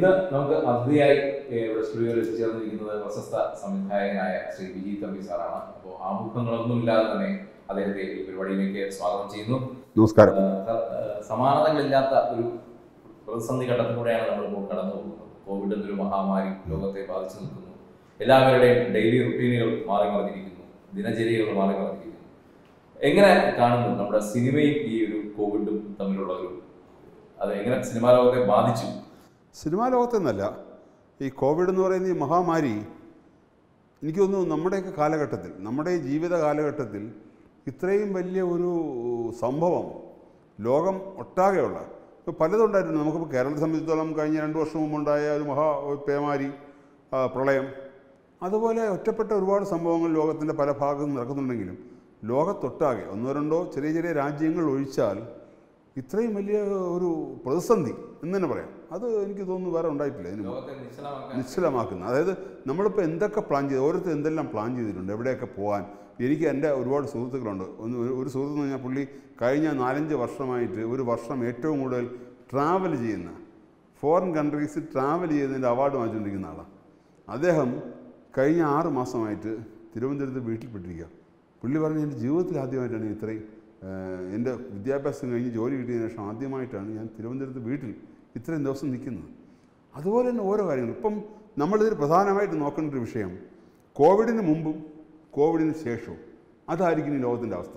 ഇന്ന് നമുക്ക് അതിഥിയായി ഏഹ്, ഇവിടെ സ്റ്റുഡിയോയിൽ എത്തിച്ചേർന്നിരിക്കുന്നത് പ്രശസ്ത സംവിധായകനായ ശ്രീ വിജി തമ്പി സാറാണ് അപ്പോൾ ആമുഖങ്ങളൊന്നും ഇല്ലാതെ തന്നെ അദ്ദേഹത്തെ ഈ പരിപാടിയിലേക്ക് സ്വാഗതം ചെയ്യുന്നു നമസ്കാരം ഏഹ്, സർ, ഏഹ്, സമാനതകളില്ലാത്ത ഒരു പ്രതിസന്ധി ഘട്ടത്തിലൂടെയാണ് നമ്മൾ ഇപ്പോൾ കടന്നു പോകുന്നത് കോവിഡ് എന്നൊരു മഹാമാരി ലോകത്തെ ബാധിച്ചു നിൽക്കുന്നു എല്ലാവരുടെയും ഡെയിലി റുട്ടീനുകൾ മാറി മറിഞ്ഞിരിക്കുന്നു ദിനചര്യകൾ മാറി മറിഞ്ഞിരിക്കുന്നു എങ്ങനെ കാണുന്നു നമ്മുടെ സിനിമയും ഈ ഒരു കോവിഡും തമ്മിലുള്ള ഒരു അത് എങ്ങനെ സിനിമാ ലോകത്തെ ബാധിച്ചു സിനിമാ ലോകത്തെന്നല്ല ഈ കോവിഡ് എന്ന് പറയുന്ന ഈ മഹാമാരി എനിക്ക് തോന്നുന്നു നമ്മുടെയൊക്കെ കാലഘട്ടത്തിൽ നമ്മുടെ ഈ ജീവിത കാലഘട്ടത്തിൽ ഇത്രയും വലിയ ഒരു സംഭവം ലോകം ഒട്ടാകെയുള്ള ഇപ്പോൾ പലതുണ്ടായിരുന്നു നമുക്കിപ്പോൾ കേരളത്തെ സംബന്ധിച്ചിടത്തോളം കഴിഞ്ഞ രണ്ട് വർഷം മുമ്പുണ്ടായ ഒരു മഹാ പേമാരി ആ, പ്രളയം അതുപോലെ ഒറ്റപ്പെട്ട ഒരുപാട് സംഭവങ്ങൾ ലോകത്തിൻ്റെ പല ഭാഗത്തും നടക്കുന്നുണ്ടെങ്കിലും ലോകത്തൊട്ടാകെ ഒന്നോ രണ്ടോ ചെറിയ ചെറിയ രാജ്യങ്ങൾ ഒഴിച്ചാൽ ഇത്രയും വലിയ ഒരു പ്രതിസന്ധി എന്ന് തന്നെ പറയാം അത് എനിക്ക് തോന്നുന്നു വേറെ ഉണ്ടായിട്ടില്ല ഇതിന് മുമ്പ്. ലോകത്തെ നിശ്ചലമാക്കാൻ നിശ്ചലമാക്കുന്നത് അതായത് നമ്മളിപ്പോൾ എന്തൊക്കെ പ്ലാൻ ചെയ്ത് ഓരോരുത്തർ എന്തെല്ലാം പ്ലാൻ ചെയ്തിട്ടുണ്ട് എവിടെയൊക്കെ പോകാൻ എനിക്ക് എൻ്റെ ഒരുപാട് സുഹൃത്തുക്കളുണ്ട് ഒന്ന് ഒരു- ഒരു സുഹൃത്ത് എന്ന് പറഞ്ഞാൽ പുള്ളി കഴിഞ്ഞ നാലഞ്ച് വർഷമായിട്ട് ഒരു വർഷം ഏറ്റവും കൂടുതൽ ട്രാവൽ ചെയ്യുന്ന ഫോറിൻ കൺട്രീസിൽ ട്രാവൽ ചെയ്യുന്നതിൻ്റെ അവാർഡ് വാങ്ങിച്ചുകൊണ്ടിരിക്കുന്ന ആളാണ് അദ്ദേഹം കഴിഞ്ഞ ആറ് മാസമായിട്ട് തിരുവനന്തപുരത്ത് വീട്ടിൽപ്പെട്ടിരിക്കുക പുള്ളി പറഞ്ഞു എൻ്റെ ജീവിതത്തിൽ ആദ്യമായിട്ടാണ് ഞാൻ ഇത്രയും ഏഹ്, എൻ്റെ വിദ്യാഭ്യാസം കഴിഞ്ഞ് ജോലി കിട്ടിയതിന് ശേഷം ആദ്യമായിട്ടാണ് ഞാൻ തിരുവനന്തപുരത്ത് വീട്ടിൽ ഇത്രയും ദിവസം നിൽക്കുന്നത് അതുപോലെ തന്നെ ഓരോ കാര്യങ്ങളും ഇപ്പം നമ്മളിതിൽ പ്രധാനമായിട്ട് നോക്കേണ്ട ഒരു വിഷയം കോവിഡിന് മുമ്പും കോവിഡിന് ശേഷവും അതായിരിക്കും ഈ ലോകത്തിൻ്റെ അവസ്ഥ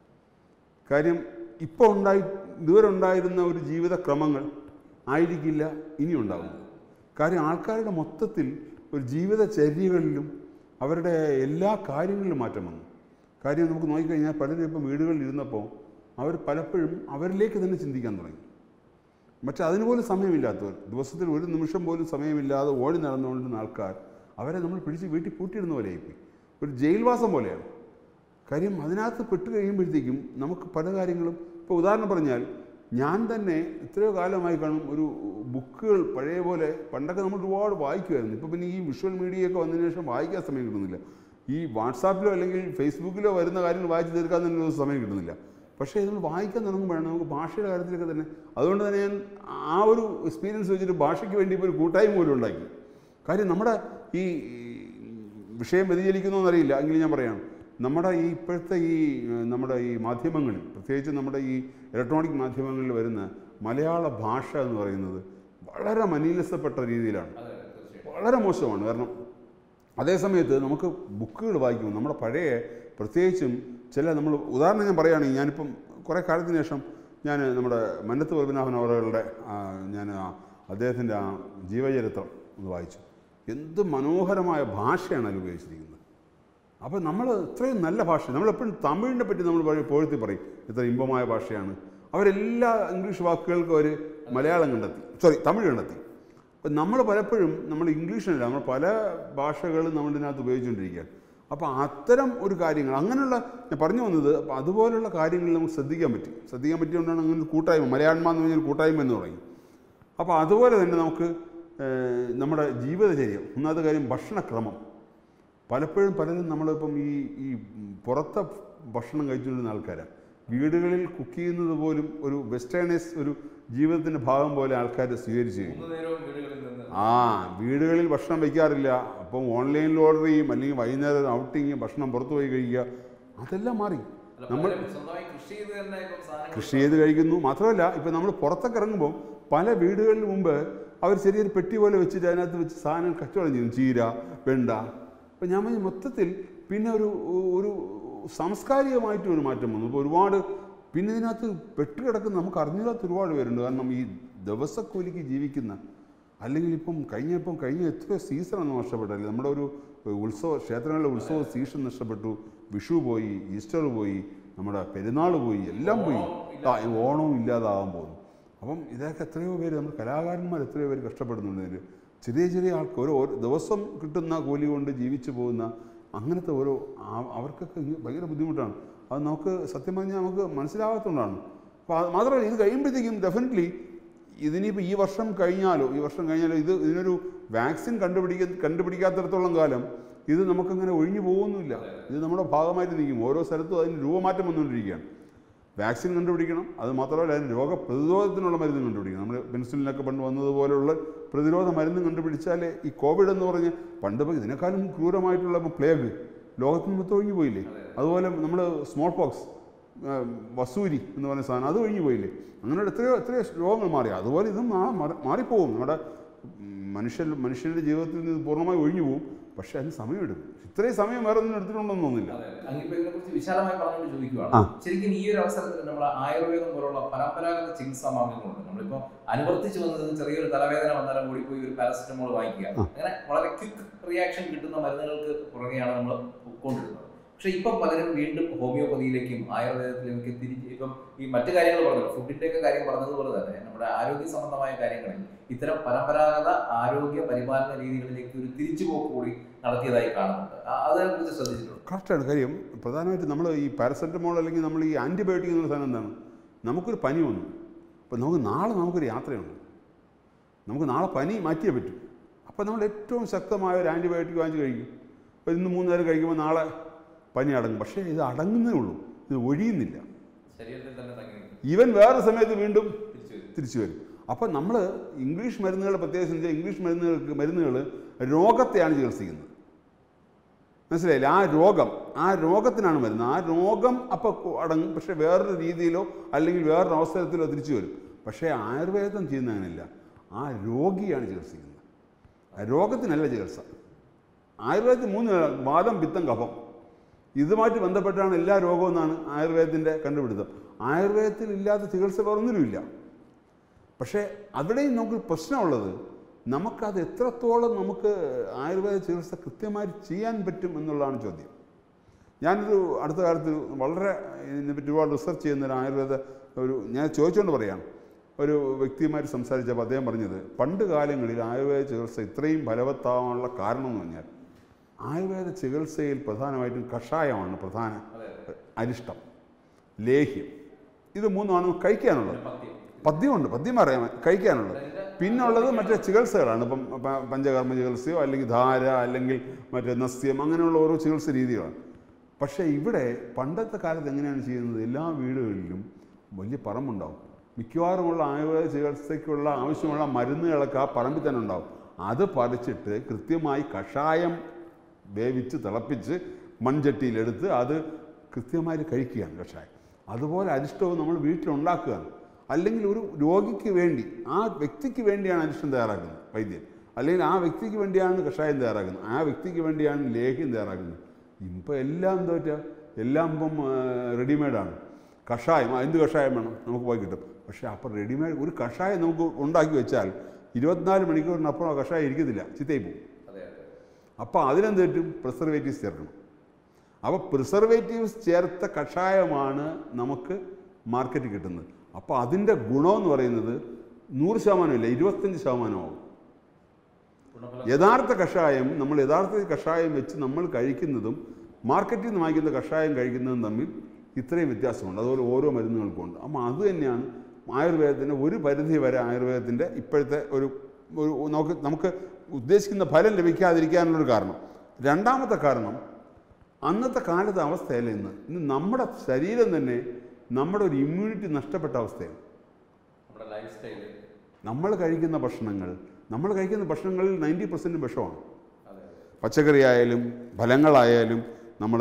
കാര്യം ഇപ്പോൾ ഉണ്ടായി ഇതുവരെ ഉണ്ടായിരുന്ന ഒരു ജീവിതക്രമങ്ങൾ ആയിരിക്കില്ല ഇനി ഉണ്ടാകുന്നത് കാര്യം ആൾക്കാരുടെ മൊത്തത്തിൽ ഒരു ജീവിതചര്യകളിലും അവരുടെ എല്ലാ കാര്യങ്ങളിലും മാറ്റം വന്നു കാര്യം നമുക്ക് നോക്കിക്കഴിഞ്ഞാൽ പലരും ഇപ്പം വീടുകളിൽ ഇരുന്നപ്പോൾ അവർ പലപ്പോഴും അവരിലേക്ക് തന്നെ ചിന്തിക്കാൻ തുടങ്ങി പക്ഷെ അതിനുപോലും സമയമില്ലാത്തവർ ദിവസത്തിൽ ഒരു നിമിഷം പോലും സമയമില്ലാതെ ഓടി നടന്നുകൊണ്ടിരുന്ന ആൾക്കാർ അവരെ നമ്മൾ പിടിച്ച് വീട്ടിൽ പൂട്ടിയിടുന്ന പോലെയായിപ്പോയി ഒരു ജയിൽവാസം പോലെയാണ് കാര്യം അതിനകത്ത് പെട്ട് കഴിയുമ്പോഴത്തേക്കും നമുക്ക് പല കാര്യങ്ങളും ഇപ്പോൾ ഉദാഹരണം പറഞ്ഞാൽ ഞാൻ തന്നെ എത്രയോ കാലമായി കാണും ഒരു ബുക്കുകൾ പഴയ പോലെ പണ്ടൊക്കെ നമ്മൾ ഒരുപാട് വായിക്കുമായിരുന്നു ഇപ്പോൾ പിന്നെ ഈ വിഷ്വൽ മീഡിയയൊക്കെ വന്നതിന് ശേഷം വായിക്കാൻ സമയം കിട്ടുന്നില്ല ഈ വാട്സാപ്പിലോ അല്ലെങ്കിൽ ഫേസ്ബുക്കിലോ വരുന്ന കാര്യങ്ങൾ വായിച്ച് തീർക്കാൻ തന്നെ ഒരു സമയം കിട്ടുന്നില്ല പക്ഷേ ഇത് നമ്മൾ വായിക്കാൻ തുടങ്ങുമ്പോഴാണ് നമുക്ക് ഭാഷയുടെ കാര്യത്തിലൊക്കെ തന്നെ അതുകൊണ്ട് തന്നെ ഞാൻ ആ ഒരു എക്സ്പീരിയൻസ് വെച്ചിട്ട് ഭാഷയ്ക്ക് വേണ്ടി ഇപ്പോൾ ഒരു കൂട്ടായ്മ പോലും ഉണ്ടാക്കി കാര്യം നമ്മുടെ ഈ വിഷയം വ്യതിചലിക്കുന്നോ എന്നറിയില്ല എങ്കിലും ഞാൻ പറയാം നമ്മുടെ ഈ ഇപ്പോഴത്തെ ഈ ഏഹ്, നമ്മുടെ ഈ മാധ്യമങ്ങളിൽ പ്രത്യേകിച്ച് നമ്മുടെ ഈ ഇലക്ട്രോണിക് മാധ്യമങ്ങളിൽ വരുന്ന മലയാള ഭാഷ എന്ന് പറയുന്നത് വളരെ മലീനസപ്പെട്ട രീതിയിലാണ് അതെ തീർച്ചയായും വളരെ മോശമാണ് കാരണം അതേ സമയത്ത് നമുക്ക് ബുക്കുകൾ വായിക്കുമ്പോൾ നമ്മുടെ പഴയ പ്രത്യേകിച്ചും ചില നമ്മൾ ഉദാഹരണം ഞാൻ പറയുകയാണെങ്കിൽ ഞാനിപ്പം കുറേ കാലത്തിന് ശേഷം ഞാൻ നമ്മുടെ മന്നത്ത് പത്മനാഭൻ അവറുകളുടെ ഞാൻ അദ്ദേഹത്തിൻ്റെ ആ ജീവചരിത്രം ഒന്ന് വായിച്ചു എന്ത് മനോഹരമായ ഭാഷയാണ് അതിൽ ഉപയോഗിച്ചിരിക്കുന്നത് അപ്പോൾ നമ്മൾ ഇത്രയും നല്ല ഭാഷ നമ്മളെപ്പോഴും തമിഴിനെ പറ്റി നമ്മൾ പറയും പോഴ്ത്തി പറയും ഇത്ര ഇമ്പമായ ഭാഷയാണ് അവരെല്ലാ ഇംഗ്ലീഷ് വാക്കുകൾക്കും അവർ മലയാളം കണ്ടെത്തി സോറി തമിഴ് കണ്ടെത്തി അപ്പം നമ്മൾ പലപ്പോഴും നമ്മൾ ഇംഗ്ലീഷിനല്ല നമ്മൾ പല ഭാഷകളും നമ്മൾ ഇതിനകത്ത് ഉപയോഗിച്ചുകൊണ്ടിരിക്കുകയാണ് അപ്പോൾ അത്തരം ഒരു കാര്യങ്ങൾ അങ്ങനെയുള്ള ഞാൻ പറഞ്ഞു വന്നത് അപ്പോൾ അതുപോലുള്ള കാര്യങ്ങൾ നമുക്ക് ശ്രദ്ധിക്കാൻ പറ്റി ശ്രദ്ധിക്കാൻ പറ്റിയതുകൊണ്ടാണ് അങ്ങനെ ഒരു കൂട്ടായ്മ മലയാണ്മ എന്ന് പറഞ്ഞൊരു കൂട്ടായ്മ എന്ന് തുടങ്ങി അപ്പോൾ അതുപോലെ തന്നെ നമുക്ക് ഏഹ്, നമ്മുടെ ജീവിതചര്യ ഒന്നാമത്തെ കാര്യം ഭക്ഷണക്രമം പലപ്പോഴും പലരും നമ്മളിപ്പം ഈ ഈ പുറത്തെ ഭക്ഷണം കഴിച്ചുകൊണ്ടിരുന്ന ആൾക്കാരാണ് വീടുകളിൽ കുക്ക് ചെയ്യുന്നത് പോലും ഒരു വെസ്റ്റേണൈസ് ഒരു ജീവിതത്തിൻ്റെ ഭാഗം പോലെ ആൾക്കാർ സ്വീകരിച്ചു കഴിഞ്ഞു മൂന്ന് നേരവും വീടുകളിൽ നിന്ന് ആ വീടുകളിൽ ഭക്ഷണം വയ്ക്കാറില്ല അപ്പം ഓൺലൈനിൽ ഓർഡർ ചെയ്യും അല്ലെങ്കിൽ വൈകുന്നേരം ഔട്ടിങ് ഭക്ഷണം പുറത്തു പോയി കഴിക്കുക അതെല്ലാം മാറി അല്ല, പലരും സ്വന്തമായി കൃഷി ചെയ്ത് തന്നെ ഇപ്പം സാധനങ്ങൾ കൃഷി ചെയ്ത് കഴിക്കുന്നു മാത്രമല്ല ഇപ്പം നമ്മൾ പുറത്തൊക്കെ ഇറങ്ങുമ്പോൾ പല വീടുകളിൽ മുമ്പ് അവർ ചെറിയൊരു പെട്ടി പോലെ വെച്ചിട്ട് അതിനകത്ത് വെച്ച് സാധനം കച്ചവടം ചെയ്യും ചീര വെണ്ട അപ്പം ഞാൻ പറഞ്ഞു മൊത്തത്തിൽ പിന്നെ ഒരു ഒരു സാംസ്കാരികമായിട്ടും ഒരു മാറ്റം വന്നു ഇപ്പോൾ ഒരുപാട് പിന്നെ ഇതിനകത്ത് പെട്ടുകിടക്കുന്ന നമുക്ക് അറിഞ്ഞില്ലാത്ത ഒരുപാട് പേരുണ്ട് കാരണം ഈ ദിവസക്കൂലിക്ക് ജീവിക്കുന്ന അല്ലെങ്കിൽ ഇപ്പം കഴിഞ്ഞ ഇപ്പം കഴിഞ്ഞ എത്രയോ സീസണൊന്നും നഷ്ടപ്പെട്ടല്ലേ നമ്മുടെ ഒരു ഉത്സവ ക്ഷേത്രങ്ങളിലെ ഉത്സവ സീസൺ നഷ്ടപ്പെട്ടു വിഷു പോയി ഈസ്റ്റർ പോയി നമ്മുടെ പെരുന്നാൾ പോയി എല്ലാം പോയി ആ ഓണവും ഇല്ലാതാകാൻ പോകുന്നു അപ്പം ഇതൊക്കെ എത്രയോ പേര് നമ്മൾ കലാകാരന്മാർ എത്രയോ പേര് കഷ്ടപ്പെടുന്നുണ്ട് ഇതിൽ ചെറിയ ചെറിയ ആൾക്ക് ഓരോ ഓരോ ദിവസം കിട്ടുന്ന കൂലി കൊണ്ട് ജീവിച്ചു പോകുന്ന അങ്ങനത്തെ ഓരോ ആ- അവർക്കൊക്കെ ഇത് ഭയങ്കര ബുദ്ധിമുട്ടാണ് അത് നമുക്ക് സത്യം പറഞ്ഞാൽ നമുക്ക് മനസ്സിലാകാത്തതുകൊണ്ടാണ് അപ്പോൾ അത് മാത്രമല്ല ഇത് കഴിയുമ്പോഴത്തേക്കും ഡെഫിനറ്റ്ലി ഇതിനിപ്പോൾ ഈ വർഷം കഴിഞ്ഞാലോ ഈ വർഷം കഴിഞ്ഞാലോ ഇത് ഇതിനൊരു വാക്സിൻ കണ്ടുപിടിക്ക കണ്ടുപിടിക്കാത്തിടത്തോളം കാലം ഇത് നമുക്കങ്ങനെ ഒഴിഞ്ഞു പോകുന്നില്ല ഇത് നമ്മുടെ ഭാഗമായിട്ട് നിൽക്കും ഓരോ സ്ഥലത്തും അതിന് രൂപമാറ്റം വന്നുകൊണ്ടിരിക്കുകയാണ് വാക്സിൻ കണ്ടുപിടിക്കണം അത് മാത്രമല്ല അതിന് രോഗപ്രതിരോധത്തിനുള്ള മരുന്ന് കണ്ടുപിടിക്കണം നമ്മൾ പെൻസിലിനൊക്കെ പണ്ട് വന്നതുപോലെയുള്ള പ്രതിരോധ മരുന്ന് കണ്ടുപിടിച്ചാൽ ഈ കോവിഡ് എന്ന് പറഞ്ഞ് പണ്ട് ഇപ്പം ഇതിനേക്കാളും ക്രൂരമായിട്ടുള്ള ഇപ്പം പ്ലേഗ് ലോകത്തിന് മൊത്തം ഒഴിഞ്ഞു പോയില്ലേ അതുപോലെ നമ്മൾ സ്മോൾ പോക്സ് വസൂരി എന്ന് പറയുന്ന സാധനം അത് ഒഴിഞ്ഞു പോയില്ലേ അങ്ങനെ എത്രയോ എത്രയോ രോഗങ്ങൾ മാറി അതുപോലെ ഇതും മാ- മാറി- മാറിപ്പോവും നമ്മുടെ മനുഷ്യ മനുഷ്യൻ്റെ ജീവിതത്തിൽ നിന്ന് ഇത് പൂർണ്ണമായി ഒഴിഞ്ഞു പോകും പക്ഷേ അതിന് സമയമെടുക്കും ഇത്രയും സമയം വേറെ ഒന്നും എടുത്തിട്ടുണ്ടെന്ന് തോന്നുന്നില്ല അങ്ങിപ്പോ ഇതിനെ കുറിച്ച് വിശാലമായി പറഞ്ഞുകൊണ്ട് ആ. ചോദിക്കുകയാണ് ശരിക്കും ഈ ഒരു അവസരത്തിൽ നമ്മൾ ആയുർവേദം പോലുള്ള പരമ്പരാഗത ചികിത്സാ മാർഗങ്ങളുണ്ട് നമ്മളിപ്പോ അനുവർത്തിച്ചു വന്നത് ചെറിയൊരു തലവേദന വന്നാലും കൂടി പോയി ഒരു പാരസെറ്റമോൾ വാങ്ങിക്കുക അങ്ങനെ വളരെ ക്വിക്ക് റിയാക്ഷൻ കിട്ടുന്ന മരുന്നുകൾക്ക് പുറകെയാണ് നമ്മൾ പോയിക്കൊണ്ടിരുന്നത് പക്ഷെ ഇപ്പം പലരും വീണ്ടും ഹോമിയോപ്പതിയിലേക്കും ആയുർവേദത്തിലേക്കും തിരിച്ച് ഇപ്പം ഈ മറ്റു കാര്യങ്ങൾ പറഞ്ഞു ഫുഡിന്റെ ഒക്കെ കാര്യം പറഞ്ഞതുപോലെ തന്നെ നമ്മുടെ ആരോഗ്യ സംബന്ധമായ കാര്യങ്ങളിൽ ഇത്തരം പരമ്പരാഗത ആരോഗ്യ പരിപാലന രീതികളിലേക്ക് ഒരു തിരിച്ചുപോക്ക് കൂടി നടത്തിയതായി കാണുന്നുണ്ട് ആ- അതിനെക്കുറിച്ച് ശ്രദ്ധിച്ചിട്ടുണ്ട് കറക്റ്റാണ് കാര്യം പ്രധാനമായിട്ടും നമ്മൾ ഈ പാരസെറ്റമോൾ അല്ലെങ്കിൽ നമ്മൾ ഈ ആൻറ്റിബയോട്ടിക് എന്ന സാധനം എന്താണ് നമുക്കൊരു പനി വന്നു അപ്പോൾ നമുക്ക് നാളെ നമുക്കൊരു യാത്രയുണ്ട് നമുക്ക് നാളെ പനി മാറ്റിയേ പറ്റും അപ്പോൾ നമ്മൾ ഏറ്റവും ശക്തമായ ഒരു ആൻറ്റിബയോട്ടിക് വാങ്ങിച്ച് കഴിക്കും അപ്പോൾ ഇന്ന് മൂന്ന് നേരം കഴിക്കുമ്പോൾ നാളെ പനി അടങ്ങും പക്ഷേ ഇത് അടങ്ങുന്നേ ഉള്ളൂ ഇത് ഒഴിയുന്നില്ല ശരീരത്തിൽ തന്നെ തങ്ങി നിൽക്കും ഈവൻ വേറെ സമയത്ത് വീണ്ടും തിരിച്ചു വരും തിരിച്ചു വരും അപ്പം നമ്മൾ ഇംഗ്ലീഷ് മരുന്നുകളുടെ പ്രത്യേകിച്ച് വെച്ചാൽ ഇംഗ്ലീഷ് മരുന്നുകൾക്ക് മരുന്നുകൾ രോഗത്തെയാണ് ചികിത്സിക്കുന്നത് മനസ്സിലായില്ലേ ആ രോഗം ആ രോഗത്തിനാണ് മരുന്ന് ആ രോഗം അപ്പോൾ അടങ്ങും പക്ഷേ വേറൊരു രീതിയിലോ അല്ലെങ്കിൽ വേറൊരു അവസരത്തിലോ തിരിച്ചു വരും പക്ഷേ ആയുർവേദം ചെയ്യുന്ന അങ്ങനെയല്ല ആ രോഗിയാണ് ചികിത്സിക്കുന്നത് ആ രോഗത്തിനല്ല ചികിത്സ ആയുർവേദത്തിൽ മൂന്ന് വാദം പിത്തം കഫം ഇതുമായിട്ട് ബന്ധപ്പെട്ടാണ് എല്ലാ രോഗവും എന്നാണ് ആയുർവേദത്തിൻ്റെ കണ്ടുപിടുത്തം ആയുർവേദത്തിൽ ഇല്ലാത്ത ചികിത്സ വേറൊന്നിനുമില്ല പക്ഷേ അവിടെയും നമുക്ക് പ്രശ്നമുള്ളത് നമുക്കത് എത്രത്തോളം നമുക്ക് ആയുർവേദ ചികിത്സ കൃത്യമായി ചെയ്യാൻ പറ്റും എന്നുള്ളതാണ് ചോദ്യം ഞാനൊരു അടുത്ത കാലത്ത് വളരെ ഇതിനെപ്പറ്റി ഒരുപാട് റിസർച്ച് ചെയ്യുന്ന ഒരു ആയുർവേദ ഒരു ഞാൻ ചോദിച്ചുകൊണ്ട് പറയാം ഒരു വ്യക്തിയുമായിട്ട് സംസാരിച്ചപ്പോൾ അദ്ദേഹം പറഞ്ഞത് പണ്ട് കാലങ്ങളിൽ ആയുർവേദ ചികിത്സ ഇത്രയും ഫലവത്താവാനുള്ള കാരണം എന്ന് പറഞ്ഞാൽ ആയുർവേദ ചികിത്സയിൽ പ്രധാനമായിട്ടും കഷായമാണ് പ്രധാന അതെ അതെ അരിഷ്ടം ലേഹ്യം ഇത് മൂന്നുമാണ് കഴിക്കാനുള്ളത് പത്യം പദ്യമുണ്ട് പദ്യം അറിയാം കഴിക്കാനുള്ളത് പിന്നുള്ളത് മറ്റേ ചികിത്സകളാണ് ഇപ്പം പ- പഞ്ചകർമ്മ ചികിത്സയോ അല്ലെങ്കിൽ ധാര അല്ലെങ്കിൽ മറ്റേ നസ്യം അങ്ങനെയുള്ള ഓരോ ചികിത്സ രീതികളാണ് പക്ഷേ ഇവിടെ പണ്ടത്തെ കാലത്ത് എങ്ങനെയാണ് ചെയ്യുന്നത് എല്ലാ വീടുകളിലും വലിയ പറമ്പുണ്ടാവും മിക്കവാറുമുള്ള ആയുർവേദ ചികിത്സയ്ക്കുള്ള ആവശ്യമുള്ള മരുന്നുകളൊക്കെ ആ പറമ്പിൽ തന്നെ ഉണ്ടാവും അത് പറിച്ചിട്ട് കൃത്യമായി കഷായം വേവിച്ച് തിളപ്പിച്ച് മൺചട്ടിയിലെടുത്ത് അത് കൃത്യമായി കഴിക്കുകയാണ് കഷായം അതുപോലെ അരിഷ്ടവും നമ്മൾ വീട്ടിലുണ്ടാക്കുകയാണ് അല്ലെങ്കിൽ ഒരു രോഗിക്ക് വേണ്ടി ആ വ്യക്തിക്ക് വേണ്ടിയാണ് അരിഷ്ടം തയ്യാറാക്കുന്നത് വൈദ്യൻ അല്ലെങ്കിൽ ആ വ്യക്തിക്ക് വേണ്ടിയാണ് കഷായം തയ്യാറാക്കുന്നത് ആ വ്യക്തിക്ക് വേണ്ടിയാണ് ലേഹ്യം തയ്യാറാക്കുന്നത് ഇപ്പം എല്ലാം എന്താ പറ്റുക എല്ലാം ഇപ്പം റെഡിമെയ്ഡാണ് കഷായം ആ, എന്ത് കഷായം വേണം നമുക്ക് പോയി കിട്ടും പക്ഷേ അപ്പം റെഡിമെയ്ഡ് ഒരു കഷായം നമുക്ക് ഉണ്ടാക്കി വെച്ചാൽ ഇരുപത്തിനാല് മണിക്കൂറിനപ്പുറം ആ കഷായം ഇരിക്കത്തില്ല ചിത്തയിൽ പോകും അതെ അതെ അപ്പോൾ അതിനെന്ത് പറ്റും പ്രിസർവേറ്റീവ്സ് ചേർക്കണം അപ്പോൾ പ്രിസർവേറ്റീവ്സ് ചേർത്ത കഷായമാണ് നമുക്ക് മാർക്കറ്റിൽ കിട്ടുന്നത് അപ്പോൾ അതിൻ്റെ ഗുണമെന്ന് പറയുന്നത് നൂറ് ശതമാനമില്ല ഇരുപത്തഞ്ച് ശതമാനമാവും ഗുണഫലം യഥാർത്ഥ കഷായം നമ്മൾ യഥാർത്ഥ കഷായം വെച്ച് നമ്മൾ കഴിക്കുന്നതും മാർക്കറ്റിൽ നിന്ന് വാങ്ങിക്കുന്ന കഷായം കഴിക്കുന്നതും തമ്മിൽ ഇത്രയും വ്യത്യാസമുണ്ട് അതുപോലെ ഓരോ മരുന്നുകൾക്കും ഉണ്ട് അപ്പം അത് തന്നെയാണ് ആയുർവേദത്തിൻ്റെ ഒരു പരിധി വരെ ആയുർവേദത്തിൻ്റെ ഇപ്പോഴത്തെ ഒരു ഒരു നമുക്ക് നമുക്ക് ഉദ്ദേശിക്കുന്ന ഫലം ലഭിക്കാതിരിക്കാനുള്ളൊരു കാരണം രണ്ടാമത്തെ കാരണം അന്നത്തെ കാലത്തെ അവസ്ഥയല്ല ഇന്ന് ഇന്ന് നമ്മുടെ ശരീരം തന്നെ നമ്മുടെ ഒരു ഇമ്മ്യൂണിറ്റി നഷ്ടപ്പെട്ട അവസ്ഥയാണ് നമ്മുടെ ലൈഫ് സ്റ്റൈല് നമ്മൾ കഴിക്കുന്ന ഭക്ഷണങ്ങൾ നമ്മൾ കഴിക്കുന്ന ഭക്ഷണങ്ങളിൽ നയൻറ്റി പെർസെൻറ്റ് വിഷമാണ് അതെ അതെ പച്ചക്കറി ആയാലും ഫലങ്ങളായാലും നമ്മൾ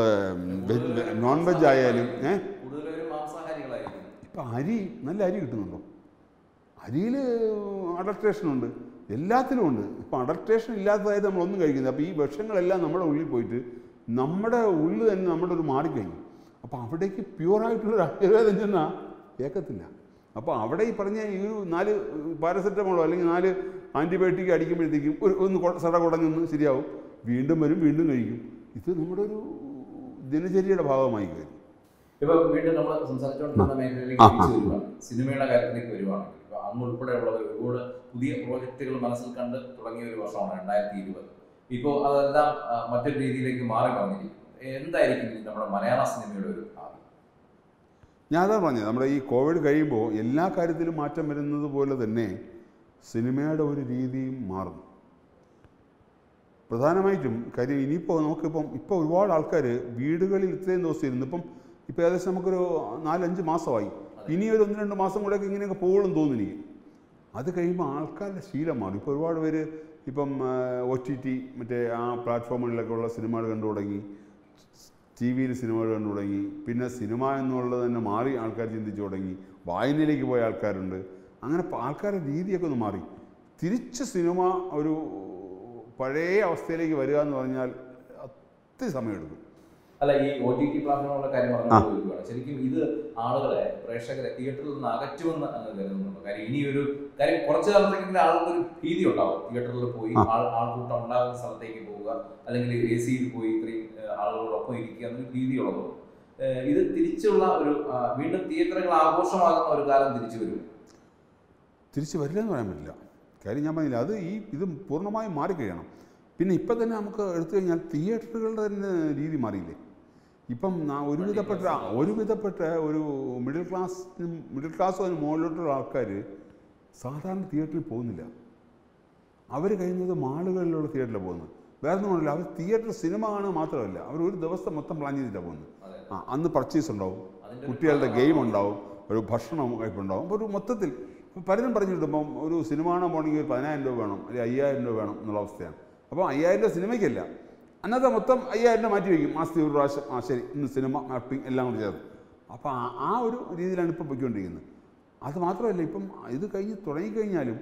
നോൺ വെജ് ആയാലും ഏ കൂടുതലൊരു മാംസാഹാരികളായിരിക്കും ഇപ്പം അരി നല്ല അരി കിട്ടുന്നുണ്ടോ അരിയിൽ അഡൾട്രേഷൻ ഉണ്ട് എല്ലാത്തിലും ഉണ്ട് ഇപ്പം അഡൾട്രേഷൻ ഇല്ലാത്തതായത് നമ്മളൊന്നും കഴിക്കുന്നത് അപ്പോൾ ഈ വിഷങ്ങളെല്ലാം നമ്മുടെ ഉള്ളിൽ പോയിട്ട് നമ്മുടെ ഉള്ളിൽ തന്നെ നമ്മുടെ ഒരു മാറിക്കഴിഞ്ഞു അപ്പോൾ അവിടേക്ക് പ്യുവറായിട്ടുള്ളൊരു ആയുർവേദം ചെന്നാൽ കേൾക്കത്തില്ല അപ്പോൾ അവിടെ ഈ പറഞ്ഞ ഈ ഒരു നാല് പാരസെറ്റമോളോ അല്ലെങ്കിൽ നാല് ആൻറ്റിബയോട്ടിക് അടിക്കുമ്പോഴത്തേക്കും ഒരു ഒന്ന് കൊ- സട കുടഞ്ഞൊന്ന് ശരിയാവും വീണ്ടും വരും വീണ്ടും കഴിക്കും ഇത് നമ്മുടെ ഒരു ദിനചര്യയുടെ ഭാഗമായി വരും ഇപ്പൊ വീണ്ടും നമ്മൾ സംസാരിച്ചുകൊണ്ടിരുന്ന മേഖലയിലേക്ക് ആ, തിരിച്ചു ആ. വരുവാണ് സിനിമയുടെ കാര്യത്തിലേക്ക് വരുവാണെങ്കിൽ ഇപ്പൊ അങ്ങ് ഉൾപ്പെടെയുള്ളവർ ഒരുപാട് പുതിയ പ്രോജക്റ്റുകൾ മനസ്സിൽ കണ്ട് തുടങ്ങിയ ഒരു വർഷമാണ് രണ്ടായിരത്തി ഇരുപത് ഇപ്പോൾ അതെല്ലാം ആ, മറ്റൊരു രീതിയിലേക്ക് മാറി പറഞ്ഞിരിക്കുന്നു എന്തായിരിക്കും ഇനി നമ്മുടെ മലയാള സിനിമയുടെ ഒരു ഭാവി ഞാൻ അതാ പറഞ്ഞത് നമ്മുടെ ഈ കോവിഡ് കഴിയുമ്പോൾ എല്ലാ കാര്യത്തിലും മാറ്റം വരുന്നത് പോലെ തന്നെ സിനിമയുടെ ഒരു രീതിയും മാറും പ്രധാനമായിട്ടും കാര്യം ഇനിയിപ്പോൾ നമുക്കിപ്പം ഇപ്പോൾ ഒരുപാട് ആൾക്കാർ വീടുകളിൽ ഇത്രയും ദിവസം ഇരുന്ന് ഇപ്പം ഇപ്പോൾ ഏകദേശം നമുക്കൊരു നാലഞ്ച് മാസമായി ഇനി ഒരു ഒന്ന് രണ്ട് മാസം കൂടെയൊക്കെ ഇങ്ങനെയൊക്കെ പോകുമെന്ന് തോന്നുന്നു എനിക്ക് അത് കഴിയുമ്പോൾ ആൾക്കാരുടെ ശീലം മാറും ഇപ്പോൾ ഒരുപാട് പേര് ഇപ്പം ഒ ടി ടി മറ്റേ ആ പ്ലാറ്റ്ഫോമുകളിലൊക്കെ ഉള്ള സിനിമകൾ കണ്ടു തുടങ്ങി ടി വിയിൽ സിനിമകൾ കണ്ടു തുടങ്ങി പിന്നെ സിനിമ എന്നുള്ളത് തന്നെ മാറി ആൾക്കാർ ചിന്തിച്ചു തുടങ്ങി വായനയിലേക്ക് പോയ ആൾക്കാരുണ്ട് അങ്ങനെ പ- ആൾക്കാരുടെ രീതിയൊക്കെ ഒന്ന് മാറി തിരിച്ച് സിനിമ ഒരു പഴയ അവസ്ഥയിലേക്ക് വരിക എന്ന് പറഞ്ഞാൽ ഒത്തിരി സമയമെടുക്കും അല്ല ഈ ഒ ടി ടി പ്ലാറ്റ്ഫോമുകളുടെ കാര്യം പറഞ്ഞുകൊണ്ടിരിക്കുകയാണ് ശരിക്കും ഇത് ആളുകളെ പ്രേക്ഷകരെ തിയേറ്ററിൽ നിന്ന് അകറ്റുമെന്ന് അങ്ങ് കരുതുന്നുണ്ടോ കാര്യം ഇനിയൊരു കാര്യം കുറച്ചു കാലത്തേക്കെങ്കിലും ആളുകൾക്ക് ഒരു ഭീതി ഉണ്ടാവും തിയേറ്ററിൽ പോയി ആ. ആൾ ആൾക്കൂട്ടം ഉണ്ടാകുന്ന സ്ഥലത്തേക്ക് പോവുക അല്ലെങ്കിൽ എ സിയിൽ പോയി ഇത്രയും ഏഹ്, ആളുകളോടൊപ്പം ഇരിക്കുക എന്നൊരു ഭീതി ഉള്ളതോ ഏഹ്, ഇത് തിരിച്ചുള്ള ഒരു ആ, വീണ്ടും തിയേറ്ററുകൾ ആഘോഷമാകുന്ന ഒരു കാലം തിരിച്ചു വരും തിരിച്ച് വരില്ലെന്ന് പറയാൻ പറ്റില്ല കാര്യം ഞാൻ പറഞ്ഞില്ല അത് ഈ ഇത് പൂർണ്ണമായും മാറിക്കഴിയണം പിന്നെ ഇപ്പം തന്നെ നമുക്ക് എടുത്തു കഴിഞ്ഞാൽ തിയേറ്ററുകളുടെ തന്നെ രീതി മാറിയില്ലേ ഇപ്പം നാ- ഒരുവിധപ്പെട്ട ഒരുവിധപ്പെട്ട ഒരു മിഡിൽ ക്ലാസ് മിഡിൽ ക്ലാസ് അതിന് മുകളിലോട്ടുള്ള ആൾക്കാർ സാധാരണ തിയേറ്ററിൽ പോകുന്നില്ല അവർ കഴിയുന്നത് മാളുകളിലുള്ള തിയേറ്ററിലാണ് പോകുന്നത് വേറെ ഒന്നുമില്ല അവർ തിയേറ്റർ സിനിമ കാണുക മാത്രമല്ല അവർ ഒരു ദിവസം മൊത്തം പ്ലാൻ ചെയ്തിട്ടാണ് പോകുന്നത് അതെ. ആ അന്ന് പർച്ചേസ് ഉണ്ടാവും അതിന്റെ ഒരു കുട്ടികളുടെ ഗെയിം ഉണ്ടാവും ഒരു ഭക്ഷണം കഴിപ്പുണ്ടാവും അപ്പോൾ ഒരു മൊത്തത്തിൽ ഇപ്പം പലരും പറഞ്ഞിട്ടുണ്ട് ഇപ്പം ഒരു സിനിമ കാണാൻ പോകണമെങ്കിൽ ഒരു പതിനായിരം രൂപ വേണം അല്ലെങ്കിൽ അയ്യായിരം രൂപ വേണം എന്നുള്ള അവസ്ഥയാണ് അപ്പോൾ അയ്യായിരം രൂപ സിനിമയ്ക്കല്ല അന്നത്തെ മൊത്തം അയ്യായിരം രൂപ മാറ്റി വയ്ക്കും മാസത്തിൽ ഒരു പ്രാവശ്യം ആ ശരി ഇന്ന് സിനിമ മാപ്പിംഗ് എല്ലാം കൂടി ചേർത്ത് അപ്പോൾ ആ- ആ ഒരു രീതിയിലാണ് ഇപ്പോൾ പോയിക്കൊണ്ടിരിക്കുന്നത് അത് മാത്രമല്ല ഇപ്പം ഇത് കഴിഞ്ഞ് തുടങ്ങിക്കഴിഞ്ഞാലും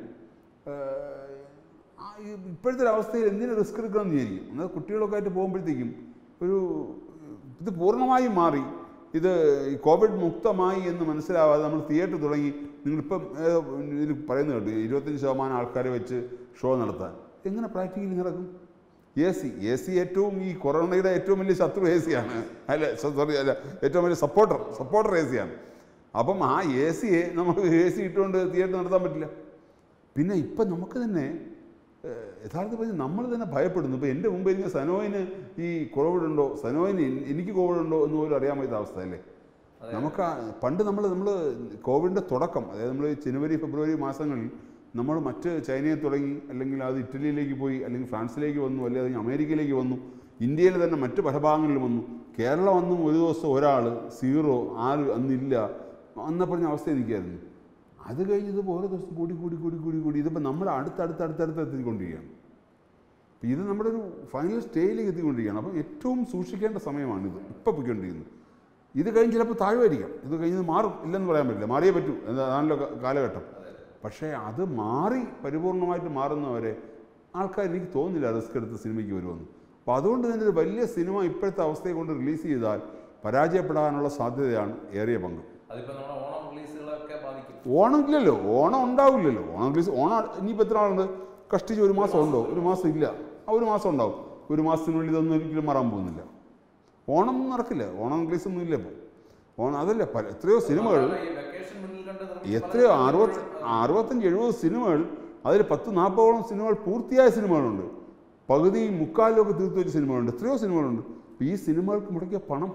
ഏഹ്, ആ ഈ ഇപ്പോഴത്തെ ഒരു അവസ്ഥയിൽ എന്തിനു റിസ്ക് എടുക്കണമെന്ന് വിചാരിക്കും എന്നാൽ കുട്ടികളൊക്കെ ആയിട്ട് പോകുമ്പോഴത്തേക്കും ഒരു ഇത് പൂർണ്ണമായും മാറി ഇത് ഈ കോവിഡ് മുക്തമായി എന്ന് മനസ്സിലാവാതെ നമ്മൾ തിയേറ്റർ തുടങ്ങി നിങ്ങളിപ്പം ഏതോ ഇതിൽ പറയുന്നത് കേട്ടു ഇരുപത്തഞ്ച് ശതമാനം ആൾക്കാരെ വെച്ച് ഷോ നടത്താൻ എങ്ങനെ പ്രാക്ടിക്കലി നടക്കും എ സി എ സി ഏറ്റവും ഈ കൊറോണയുടെ ഏറ്റവും വലിയ ശത്രു എ സിയാണ് അല്ല സോറി അല്ല ഏറ്റവും വലിയ സപ്പോർട്ടർ സപ്പോർട്ടർ എ സിയാണ് അപ്പം ആ എ സിയെ നമുക്ക് എ സി ഇട്ടുകൊണ്ട് തിയേറ്റർ നടത്താൻ പറ്റില്ല പിന്നെ ഇപ്പം നമുക്ക് തന്നെ ഏഹ്, യഥാർത്ഥത്തിൽ നമ്മൾ തന്നെ ഭയപ്പെടുന്നു ഇപ്പോൾ എൻ്റെ മുമ്പ് ഇരിക്കുന്ന സനോയിന് ഈ കോവിഡ് ഉണ്ടോ സനോയിന് എൻ- എനിക്ക് കോവിഡ് ഉണ്ടോ എന്ന് പോലും അറിയാൻ പറ്റാത്ത അവസ്ഥയല്ലേ അതെ. നമുക്ക് ആ- പണ്ട് നമ്മൾ നമ്മൾ കോവിഡിൻ്റെ തുടക്കം അതായത് നമ്മൾ ജനുവരി ഫെബ്രുവരി മാസങ്ങളിൽ നമ്മൾ മറ്റ് ചൈനയെ തുടങ്ങി അല്ലെങ്കിൽ അത് ഇറ്റലിയിലേക്ക് പോയി അല്ലെങ്കിൽ ഫ്രാൻസിലേക്ക് വന്നു അല്ലെങ്കിൽ അമേരിക്കയിലേക്ക് വന്നു ഇന്ത്യയിൽ തന്നെ മറ്റ് പല ഭാഗങ്ങളിൽ വന്നു കേരളം അന്നും ഒരു ദിവസം ഒരാൾ സീറോ ആറ് അന്നില്ല അന്ന പറഞ്ഞ അവസ്ഥ എനിക്കായിരുന്നു അത് കഴിഞ്ഞത് ഓരോ ദിവസം കൂടി കൂടി കൂടി കൂടി കൂടി ഇതിപ്പോൾ നമ്മൾ അടുത്തടുത്ത് അടുത്തടുത്ത് എത്തിക്കൊണ്ടിരിക്കുകയാണ് അപ്പോൾ ഇത് നമ്മുടെ ഒരു ഫൈനൽ സ്റ്റേജിലേക്ക് എത്തിക്കൊണ്ടിരിക്കുകയാണ് അപ്പം ഏറ്റവും സൂക്ഷിക്കേണ്ട സമയമാണിത് ഇപ്പോൾ പോയിക്കൊണ്ടിരിക്കുന്നത് ഇത് കഴിഞ്ഞ് ചിലപ്പോൾ താഴ്വായിരിക്കാം ഇത് കഴിഞ്ഞത് മാറും ഇല്ലെന്ന് പറയാൻ പറ്റില്ല മാറിയേ പറ്റൂ അതാണല്ലോ ക- കാലഘട്ടം പക്ഷേ അത് മാറി പരിപൂർണമായിട്ട് മാറുന്നവരെ ആൾക്കാർ എനിക്ക് തോന്നുന്നില്ല റിസ്ക് എടുത്ത് സിനിമയ്ക്ക് വരുമെന്ന് അപ്പോൾ അതുകൊണ്ട് തന്നെ ഒരു വലിയ സിനിമ ഇപ്പോഴത്തെ അവസ്ഥയെ കൊണ്ട് റിലീസ് ചെയ്താൽ പരാജയപ്പെടാനുള്ള സാധ്യതയാണ് ഏറിയ പങ്ക് അതിപ്പോ നമ്മുടെ ഓണം റിലീസുകളൊക്കെ ബാധിക്കും ഓണം ഇല്ലല്ലോ ഓണം ഉണ്ടാവില്ലല്ലോ ഓണം റിലീസ് ഓണം ഇനിയിപ്പോൾ എത്ര ആളുണ്ട് കഷ്ടിച്ച് ഒരു മാസം ഉണ്ടോ ഒരു മാസം ഇല്ല ആ ഒരു മാസം ഉണ്ടാവും ഒരു മാസത്തിനുള്ളിൽ ഇതൊന്നും ഒരിക്കലും മാറാൻ പോകുന്നില്ല ഓണം ഒന്നും നടക്കില്ല ഓണം റിലീസ് ഒന്നും ഇല്ല ഇപ്പോൾ ഓണം അതല്ല പല എത്രയോ സിനിമകൾ ഈ വെക്കേഷൻ മുന്നിൽ കണ്ട് നിർമ്മിച്ച എത്രയോ പല അറുപത്തി അറുപത്തഞ്ച് എഴുപത് സിനിമകൾ അതിൽ പത്ത് നാൽപ്പതോളം സിനിമകൾ പൂർത്തിയായ സിനിമകളുണ്ട് പകുതി മുക്കാലും ഒക്കെ തീർത്തു വെച്ച സിനിമകളുണ്ട് എത്രയോ സിനിമകളുണ്ട് അപ്പോൾ ഈ സിനിമകൾക്ക് മുടക്കിയ പണം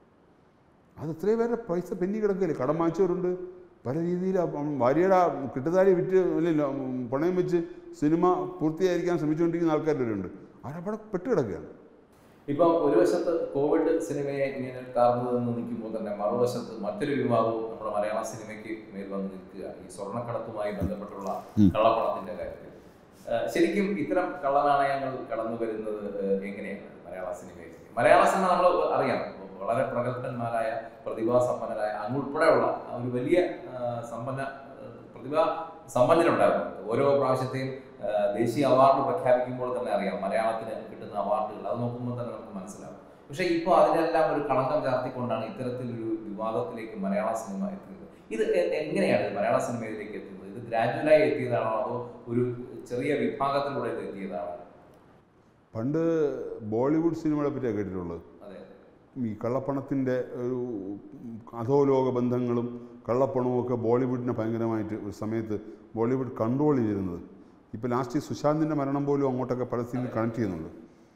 അത് എത്രയോ പേരുടെ പൈസ പെന്നി കിടക്കില്ലേ കടം വാങ്ങിച്ചവരുണ്ട് പല രീതിയിൽ ഭാര്യയുടെ കിട്ടുതാലി വിറ്റ് അല്ലല്ലോ ഉം, പണയം വെച്ച് സിനിമ പൂർത്തിയായിരിക്കാൻ ശ്രമിച്ചുകൊണ്ടിരിക്കുന്ന ആൾക്കാരുണ്ട് അവരവിടെ പെട്ട് കിടക്കുകയാണ് ഇപ്പൊ ഒരു വശത്ത് കോവിഡ് സിനിമയെ ഇങ്ങനെ കാർന്നു നിന്ന് നിൽക്കുമ്പോൾ തന്നെ മറുവശത്ത് മറ്റൊരു വിഭാഗവും നമ്മുടെ മലയാള സിനിമയ്ക്ക് മേൽ വന്ന് നിൽക്കുക ഈ സ്വർണ്ണക്കടത്തുമായി ബന്ധപ്പെട്ടുള്ള കള്ളപ്പണത്തിന്റെ കാര്യത്തിൽ ഏഹ് ശരിക്കും ഇത്തരം കള്ളനാണയങ്ങൾ കടന്നു വരുന്നത് ഏഹ് എങ്ങനെയാണ് മലയാള സിനിമയിൽ മലയാള സിനിമ നമ്മൾ അറിയാം വളരെ പ്രഗത്ഭന്മാരായ പ്രതിഭാസമ്പന്നരായ അങ്ങുൾപ്പെടെയുള്ള ആ ഒരു വലിയ ഏഹ് സമ്പന്ന ഏഹ് പ്രതിഭാ സമ്പന്നരുണ്ടായിരുന്നു ഓരോ പ്രാവശ്യത്തെയും ഏഹ് ദേശീയ അവാർഡ് പ്രഖ്യാപിക്കുമ്പോൾ തന്നെ അറിയാം മലയാളത്തിന് കിട്ടുന്ന അവാർഡുകൾ അത് നോക്കുമ്പോൾ തന്നെ നമുക്ക് മനസ്സിലാവും പക്ഷെ ഇപ്പോൾ അതിനെല്ലാം ഒരു കളങ്കം ചാർത്തിക്കൊണ്ടാണ് ഇത്തരത്തിലൊരു വിവാദത്തിലേക്ക് മലയാള സിനിമ എത്തുന്നത് ഇത് എ- എങ്ങനെയാണ് ഇത് മലയാള സിനിമയിലേക്ക് എത്തുന്നത് ഇത് ഗ്രാജുവലായി എത്തിയതാണോ അതോ ഒരു ചെറിയ വിഭാഗത്തിലൂടെ ഇത് എത്തിയതാണോ പണ്ട് ബോളിവുഡ് സിനിമകളെ പറ്റിയാണ് കേട്ടിട്ടുള്ളത് അതെ ഈ കള്ളപ്പണത്തിൻ്റെ ഒരു അധോലോക ബന്ധങ്ങളും കള്ളപ്പണവും ഒക്കെ ബോളിവുഡിനെ ഭയങ്കരമായിട്ട് ഒരു സമയത്ത് ബോളിവുഡ് കൺട്രോൾ ചെയ്തിരുന്നത് ഇപ്പോൾ ലാസ്റ്റ് സുശാന്തിൻ്റെ മരണം പോലും അങ്ങോട്ടൊക്കെ പല സീനിൽ കണക്ട് ചെയ്യുന്നുണ്ട്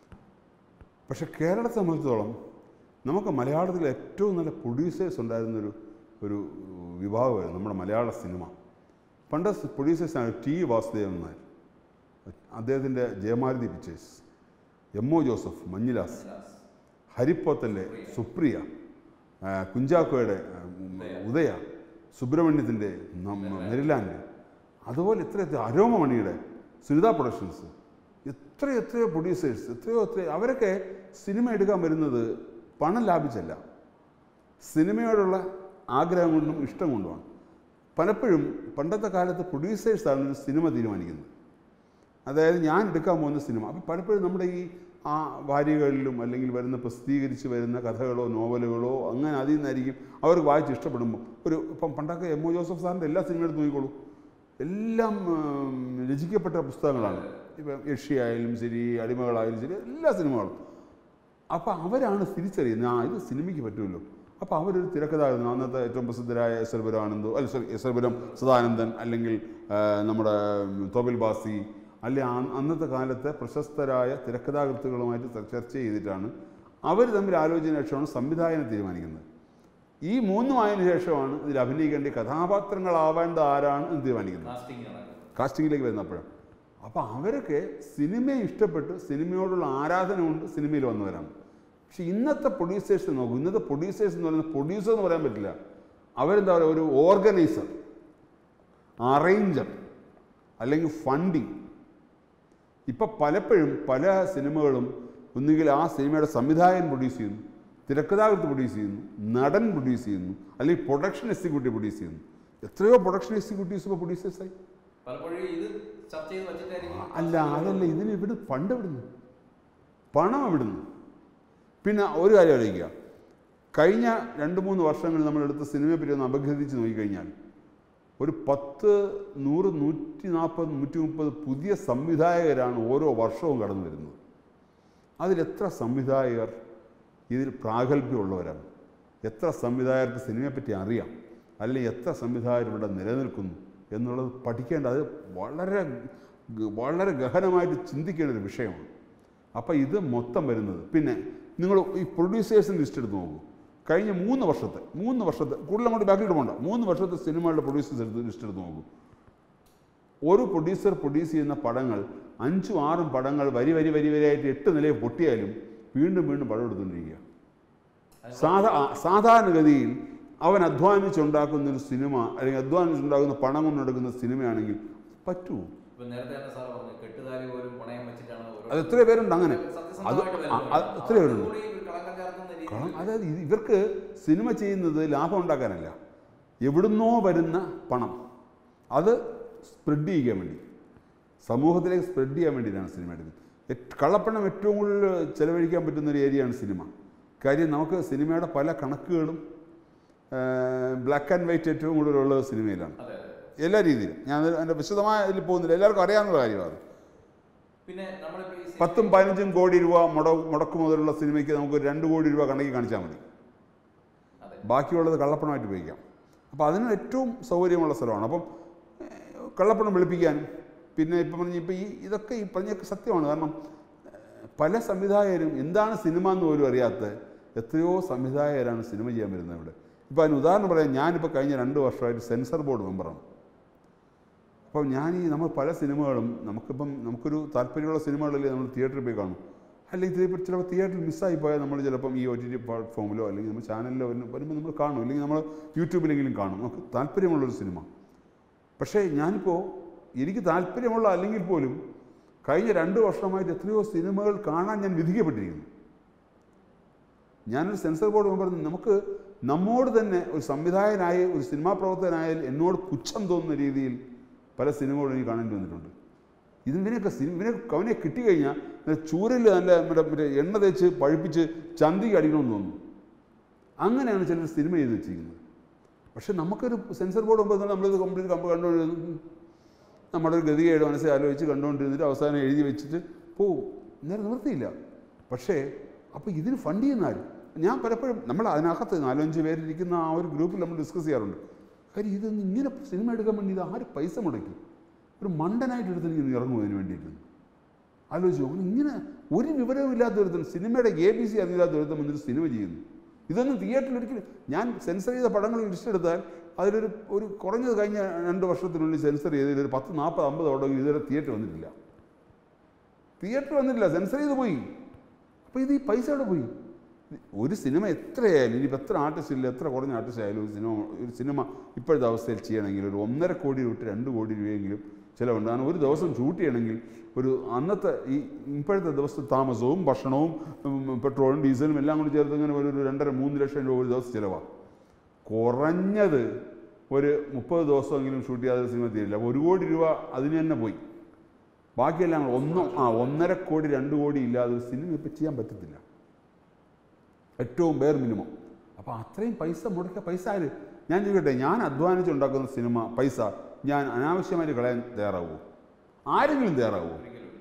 പക്ഷെ കേരളത്തെ സംബന്ധിച്ചിടത്തോളം നമുക്ക് മലയാളത്തിൽ ഏറ്റവും നല്ല പ്രൊഡ്യൂസേഴ്സ് ഉണ്ടായിരുന്നൊരു ഒരു വിഭാഗമായിരുന്നു നമ്മുടെ മലയാള സിനിമ പണ്ട് പ്രൊഡ്യൂസേഴ്സാണ് ടി വാസുദേവൻ നായർ അദ്ദേഹത്തിൻ്റെ Jayamaruthi pictures M O Joseph Manjilas ഹരിപ്പോത്തൻ്റെ സുപ്രിയ ആ, കുഞ്ചാക്കോയുടെ ആ, ഉം, ഉദയ സുബ്രഹ്മണ്യത്തിൻ്റെ നം- മെരിലാൻഡ് അതുപോലെ എത്ര എത്ര അരോമമണിയുടെ സുനിത പ്രൊഡക്ഷൻസ് എത്ര എത്രയോ പ്രൊഡ്യൂസേഴ്സ് എത്രയോ എത്രയോ അവരൊക്കെ സിനിമ എടുക്കാൻ വരുന്നത് പണം ലാഭിച്ചല്ല സിനിമയോടുള്ള ആഗ്രഹം കൊണ്ടും ഇഷ്ടം കൊണ്ടുമാണ് പലപ്പോഴും പണ്ടത്തെ കാലത്ത് പ്രൊഡ്യൂസേഴ്സാണ് ഒരു സിനിമ തീരുമാനിക്കുന്നത് അതായത് ഞാൻ എടുക്കാൻ പോകുന്ന സിനിമ അപ്പം പലപ്പോഴും നമ്മുടെ ഈ ആ വാരികകളിലും അല്ലെങ്കിൽ വരുന്ന പ്രസിദ്ധീകരിച്ച് വരുന്ന കഥകളോ നോവലുകളോ അങ്ങനെ അതിൽ നിന്നായിരിക്കും അവർക്ക് വായിച്ച് ഇഷ്ടപ്പെടുമ്പോൾ ഒരു ഇപ്പം പണ്ടൊക്കെ എം ഒ ജോസഫ് സാറിൻ്റെ എല്ലാ സിനിമ എടുത്ത് നോക്കിക്കോളൂ എല്ലാം ഉം, രചിക്കപ്പെട്ട പുസ്തകങ്ങളാണ് ഇപ്പം യക്ഷിയായാലും ശരി അടിമകളായാലും ശരി എല്ലാ സിനിമകളും അപ്പോൾ അവരാണ് തിരിച്ചറിയുന്നത് ആ ഇത് സിനിമയ്ക്ക് പറ്റുമല്ലോ അപ്പോൾ അവരൊരു തിരക്കഥാകൃതം അന്നത്തെ ഏറ്റവും പ്രസിദ്ധരായ എസ് എൽ പുരാനന്ദോ അല്ല sorry S L Puram Sadanandan അല്ലെങ്കിൽ ആ, നമ്മുടെ തോബിൽ ബാസി അല്ലെ ആ- അന്നത്തെ കാലത്തെ പ്രശസ്തരായ തിരക്കഥാകൃത്തുകളുമായിട്ട് ച- ചർച്ച ചെയ്തിട്ടാണ് അവർ തമ്മിൽ ആലോചന ശേഷമാണ് സംവിധായകനെ തീരുമാനിക്കുന്നത് ഈ മൂന്നും ആയതിനു ശേഷമാണ് ഇതിൽ അഭിനയിക്കേണ്ട കഥാപാത്രങ്ങളാവേണ്ട ആരാണ് എന്ന് തീരുമാനിക്കുന്നത് കാസ്റ്റിംഗ് നടക്കുന്നത് കാസ്റ്റിങ്ങിലേക്ക് വരുന്നപ്പോഴും അപ്പോൾ അവരൊക്കെ സിനിമയെ ഇഷ്ടപ്പെട്ട് സിനിമയോടുള്ള ആരാധന കൊണ്ട് സിനിമയിൽ വന്നവരാണ് പക്ഷെ ഇന്നത്തെ പ്രൊഡ്യൂസേഴ്സ് നോക്കും ഇന്നത്തെ പ്രൊഡ്യൂസേഴ്സ് എന്ന് പറയുന്നത് പ്രൊഡ്യൂസർ എന്ന് പറയാൻ പറ്റില്ല അവരെന്താ പറയുക ഒരു ഓർഗനൈസർ അറേഞ്ചർ അല്ലെങ്കിൽ ഫണ്ടിങ് ഇപ്പം പലപ്പോഴും പല സിനിമകളും ഒന്നുകിൽ ആ സിനിമയുടെ സംവിധായകൻ പ്രൊഡ്യൂസ് ചെയ്യുന്നു തിരക്കഥാകൃത്ത് പ്രൊഡ്യൂസ് ചെയ്യുന്നു നടൻ പ്രൊഡ്യൂസ് ചെയ്യുന്നു അല്ലെങ്കിൽ പ്രൊഡക്ഷൻ എക്സിക്യൂട്ടീവ് പ്രൊഡ്യൂസ് ചെയ്യുന്നു എത്രയോ പ്രൊഡക്ഷൻ എക്സിക്യൂട്ടീവ്സ് ഇപ്പോൾ പ്രൊഡ്യൂസേഴ്സായി പലപ്പോഴും ഇത് ചർച്ച ചെയ്ത് വെച്ചിട്ടായിരിക്കും അല്ല അതല്ല ഇതിന് ഇവിടെ ഫണ്ട് എവിടുന്ന് പണം എവിടുന്ന് പിന്നെ ഒരു കാര്യം ആലോചിക്കുക കഴിഞ്ഞ രണ്ട് മൂന്ന് വർഷങ്ങളിൽ നമ്മളെടുത്ത സിനിമയെ പറ്റി ഒന്ന് അപഗ്രഥിച്ച് നോക്കിക്കഴിഞ്ഞാൽ ഒരു പത്ത് നൂറ് നൂറ്റി നാൽപ്പത് നൂറ്റി മുപ്പത് പുതിയ സംവിധായകരാണ് ഓരോ വർഷവും കടന്നു വരുന്നത് അതിലെത്ര സംവിധായകർ ഇതിൽ പ്രാഗൽഭ്യമുള്ളവരാണ് എത്ര സംവിധായകർക്ക് സിനിമയെപ്പറ്റി അറിയാം അല്ലെങ്കിൽ എത്ര സംവിധായകർ ഇവിടെ നിലനിൽക്കുന്നു എന്നുള്ളത് പഠിക്കേണ്ട അത് വളരെ ഗ- വളരെ ഗഹനമായിട്ട് ചിന്തിക്കേണ്ട ഒരു വിഷയമാണ് അപ്പോൾ ഇത് മൊത്തം വരുന്നത് പിന്നെ നിങ്ങൾ ഈ പ്രൊഡ്യൂസേഴ്സിൻ്റെ ലിസ്റ്റ് എടുത്ത് നോക്കൂ കഴിഞ്ഞ മൂന്ന് വർഷത്തെ മൂന്ന് വർഷത്തെ കൂടുതൽ അങ്ങോട്ട് ബാക്കിലോട്ട് പോകണ്ട മൂന്ന് വർഷത്തെ സിനിമകളുടെ പ്രൊഡ്യൂസേഴ്സ് എടുത്ത് ലിസ്റ്റ് എടുത്ത് നോക്കൂ ഒരു പ്രൊഡ്യൂസർ പ്രൊഡ്യൂസ് ചെയ്യുന്ന പടങ്ങൾ അഞ്ചും ആറും പടങ്ങൾ വരി വരി വരി വരിയായിട്ട് എട്ട് നിലയിൽ പൊട്ടിയാലും വീണ്ടും വീണ്ടും പടം എടുത്തുകൊണ്ടിരിക്കുക സാധാ ആ, സാധാരണഗതിയിൽ അവൻ അധ്വാനിച്ചുണ്ടാക്കുന്ന ഒരു സിനിമ അല്ലെങ്കിൽ അധ്വാനിച്ചുണ്ടാക്കുന്ന പണം കൊണ്ടെടുക്കുന്ന സിനിമയാണെങ്കിൽ പറ്റുമോ ഇപ്പൊ നേരത്തെ തന്നെ സാർ പറഞ്ഞു കെട്ടുതാലി പോലും പണയം വെച്ചിട്ടാണ് ഓരോ- അത് എത്ര പേരുണ്ട് അങ്ങനെ അത് സത്യസന്ധമായിട്ട് ആ, വരുന്നത്. അത് എത്ര പേരുണ്ട് അവർക്കും കൂടി ഒരു കളങ്കം ചേർക്കുന്ന രീതിയിൽ കാരണം അതായത് ഇത് ഇവർക്ക് സിനിമ ചെയ്യുന്നത് ലാഭം ഉണ്ടാക്കാനല്ല എവിടുന്നോ വരുന്ന പണം അത് സ്പ്രെഡ് ചെയ്യിക്കാൻ വേണ്ടി സമൂഹത്തിലേക്ക് സ്പ്രെഡ് ചെയ്യാൻ വേണ്ടിയിട്ടാണ് സിനിമ എടുക്കുന്നത് ഏറ്റ്- കള്ളപ്പണം ഏറ്റവും കൂടുതൽ ചെലവഴിക്കാൻ പറ്റുന്ന ഒരു ഏരിയയാണ് സിനിമ കാര്യം നമുക്ക് സിനിമയുടെ പല കണക്കുകളും ബ്ലാക്ക് ആൻഡ് വൈറ്റ് ഏറ്റവും കൂടുതലുള്ളത് സിനിമയിലാണ് അതെ അതെ എല്ലാ രീതിയിലും ഞാൻ അത് അതിൻ്റെ വിശദമായ ഇതിൽ പോകുന്നില്ല എല്ലാവർക്കും അറിയാവുന്ന കാര്യമാണ് പിന്നെ നമ്മളിപ്പോ ഈ സിനിമ- പത്തും പതിനഞ്ചും കോടി രൂപ മുട മുടക്ക് മുതലുള്ള സിനിമയ്ക്ക് നമുക്ക് ഒരു രണ്ട് കോടി രൂപ കണക്കി കാണിച്ചാൽ മതി അതെ ബാക്കിയുള്ളത് കള്ളപ്പണമായിട്ട് ഉപയോഗിക്കാം അപ്പോൾ അതിന് ഏറ്റവും സൗകര്യമുള്ള സ്ഥലമാണ് അപ്പം ഏഹ്, കള്ളപ്പണം വെളുപ്പിക്കാനും പിന്നെ ഇപ്പം പറഞ്ഞ ഇപ്പം ഈ ഇതൊക്കെ ഈ പറഞ്ഞൊക്കെ സത്യമാണ് കാരണം ഏഹ്, പല സംവിധായകരും എന്താണ് സിനിമ എന്ന് പോലും അറിയാത്ത എത്രയോ സംവിധായകരാണ് സിനിമ ചെയ്യാൻ വരുന്നത് ഇവിടെ ഇപ്പോൾ അതിന് ഉദാഹരണം പറയാം ഞാനിപ്പോൾ കഴിഞ്ഞ രണ്ട് വർഷമായിട്ട് സെൻസർ ബോർഡ് മെമ്പറാണ് അപ്പം ഞാൻ ഈ നമ്മൾ പല സിനിമകളും നമുക്കിപ്പം നമുക്കൊരു താല്പര്യമുള്ള സിനിമകളല്ലേ നമ്മൾ തിയേറ്ററിൽ പോയി കാണും അല്ലെങ്കിൽ തിയേറ്റർ ചിലപ്പോൾ തിയേറ്ററിൽ മിസ്സായി പോയാൽ നമ്മൾ ചിലപ്പം ഈ ഒ ടി ടി പ്ലാറ്റ്ഫോമിലോ അല്ലെങ്കിൽ നമ്മൾ ചാനലിലോ വരും- വരുമ്പോൾ നമ്മൾ കാണും അല്ലെങ്കിൽ നമ്മൾ യൂട്യൂബിലെങ്കിലും കാണും നമുക്ക് താല്പര്യമുള്ളൊരു സിനിമ പക്ഷേ ഞാനിപ്പോൾ എനിക്ക് താല്പര്യമുള്ള അല്ലെങ്കിൽ പോലും കഴിഞ്ഞ രണ്ട് വർഷമായിട്ട് എത്രയോ സിനിമകൾ കാണാൻ ഞാൻ വിധിക്കപ്പെട്ടിരിക്കുന്നു ഞാനൊരു സെൻസർ ബോർഡ് മെമ്പർ നമുക്ക് നമ്മോട് തന്നെ ഒരു സംവിധായകനായ ഒരു സിനിമാ പ്രവർത്തകനായാൽ എന്നോട് പുച്ഛം തോന്നുന്ന രീതിയിൽ പല സിനിമകളും എനിക്ക് കാണേണ്ടി വന്നിട്ടുണ്ട് ഇതിനൊക്കെ സിനിമ ഇവനെ അവനെ കിട്ടിക്കഴിഞ്ഞാൽ നല്ല ചൂരൽ നല്ല മറ്റേ മറ്റേ എണ്ണ തേച്ച് പഴുപ്പിച്ച് ചന്തിക്ക് അടിക്കണമെന്ന് തോന്നുന്നു അങ്ങനെയാണ് ചിലർ സിനിമ ചെയ്ത് വെച്ചിരിക്കുന്നത് പക്ഷെ നമുക്കൊരു സെൻസർ ബോർഡ് മുമ്പ് നമ്മളിത് കംപ്ലീറ്റ് കമ്പ് കണ്ടുകൊണ്ടിരുന്നു നമ്മുടെ ഒരു ഗതികേട് മനസ്സിൽ ആലോചിച്ച് കണ്ടുകൊണ്ടിരുന്നിട്ട് അവസാനം എഴുതി വെച്ചിട്ട് പോവും നേരെ നിവൃത്തിയില്ല പക്ഷേ അപ്പോൾ ഇതിന് ഫണ്ട് ചെയ്യുന്ന ആര് ഞാൻ പലപ്പോഴും നമ്മൾ അതിനകത്ത് നാലഞ്ച് പേരിരിക്കുന്ന ആ ഒരു ഗ്രൂപ്പിൽ നമ്മൾ ഡിസ്കസ് ചെയ്യാറുണ്ട് കാര്യം ഇതൊന്നും ഇങ്ങനെ സിനിമ എടുക്കാൻ വേണ്ടി ഇത് ആര് പൈസ മുടക്കി ഒരു മണ്ടനായിട്ട് എടുത്ത് ഇങ്ങനെ ഇറങ്ങും അതിന് വേണ്ടിയിട്ട് ആലോചിച്ചു അവൻ ഇങ്ങനെ ഒരു വിവരവും ഇല്ലാത്ത ഒരുത്തൻ സിനിമയുടെ എ ബി സി അറിയില്ലാത്ത ഒരുത്തൻ വന്നൊരു സിനിമ ചെയ്യുന്നു ഇതൊന്നും തിയേറ്ററിൽ ഒരിക്കലും ഞാൻ സെൻസർ ചെയ്ത പടങ്ങൾ ലിസ്റ്റ് എടുത്താൽ അതിലൊരു ഒരു കുറഞ്ഞത് കഴിഞ്ഞ രണ്ട് വർഷത്തിനുള്ളിൽ സെൻസർ ചെയ്തതിൽ ഒരു പത്ത് നാൽപ്പത് അമ്പത് പടം ഇതുവരെ തിയേറ്റർ വന്നിട്ടില്ല തിയേറ്റർ വന്നിട്ടില്ല സെൻസർ ചെയ്ത് പോയി അപ്പോൾ ഇത് ഈ പൈസ എവിടെ പോയി ഒരു സിനിമ എത്രയായാലും ഇനിയിപ്പോൾ എത്ര ആർട്ടിസ്റ്റ് ഇല്ല എത്ര കുറഞ്ഞ ആർട്ടിസ്റ്റ് ആയാലും ഒരു സിനിമ ഒരു സിനിമ ഇപ്പോഴത്തെ അവസ്ഥയിൽ ചെയ്യണമെങ്കിൽ ഒരു ഒന്നര കോടി രൂപ രണ്ട് കോടി രൂപയെങ്കിലും ചിലവുണ്ട് കാരണം ഒരു ദിവസം ഷൂട്ട് ചെയ്യണമെങ്കിൽ ഒരു അന്നത്തെ ഈ ഇപ്പോഴത്തെ ദിവസത്തെ താമസവും ഭക്ഷണവും ഉം, പെട്രോളും ഡീസലും എല്ലാം കൂടി ചേർത്ത് ഇങ്ങനെ ഒരു ഒരു രണ്ടര മൂന്ന് ലക്ഷം രൂപ ഒരു ദിവസം ചിലവാണ് കുറഞ്ഞത് ഒരു മുപ്പത് ദിവസമെങ്കിലും ഷൂട്ട് ചെയ്യാതെ സിനിമ തീരില്ല അപ്പോൾ ഒരു കോടി രൂപ അതിന് തന്നെ പോയി ബാക്കിയെല്ലാം കൂടെ ഒന്നും ആ ഒന്നര കോടി രണ്ട് കോടി ഇല്ലാതെ ഒരു സിനിമ ഇപ്പം ചെയ്യാൻ പറ്റത്തില്ല ഏറ്റവും ബേർ മിനിമം അപ്പോൾ അത്രയും പൈസ മുടക്കിയ പൈസ ആര് ഞാൻ ചോദിക്കട്ടെ ഞാൻ അധ്വാനിച്ചുണ്ടാക്കുന്ന സിനിമ പൈസ ഞാൻ അനാവശ്യമായിട്ട് കളയാൻ തയ്യാറാവുമോ ആരെങ്കിലും തയ്യാറാവുമോ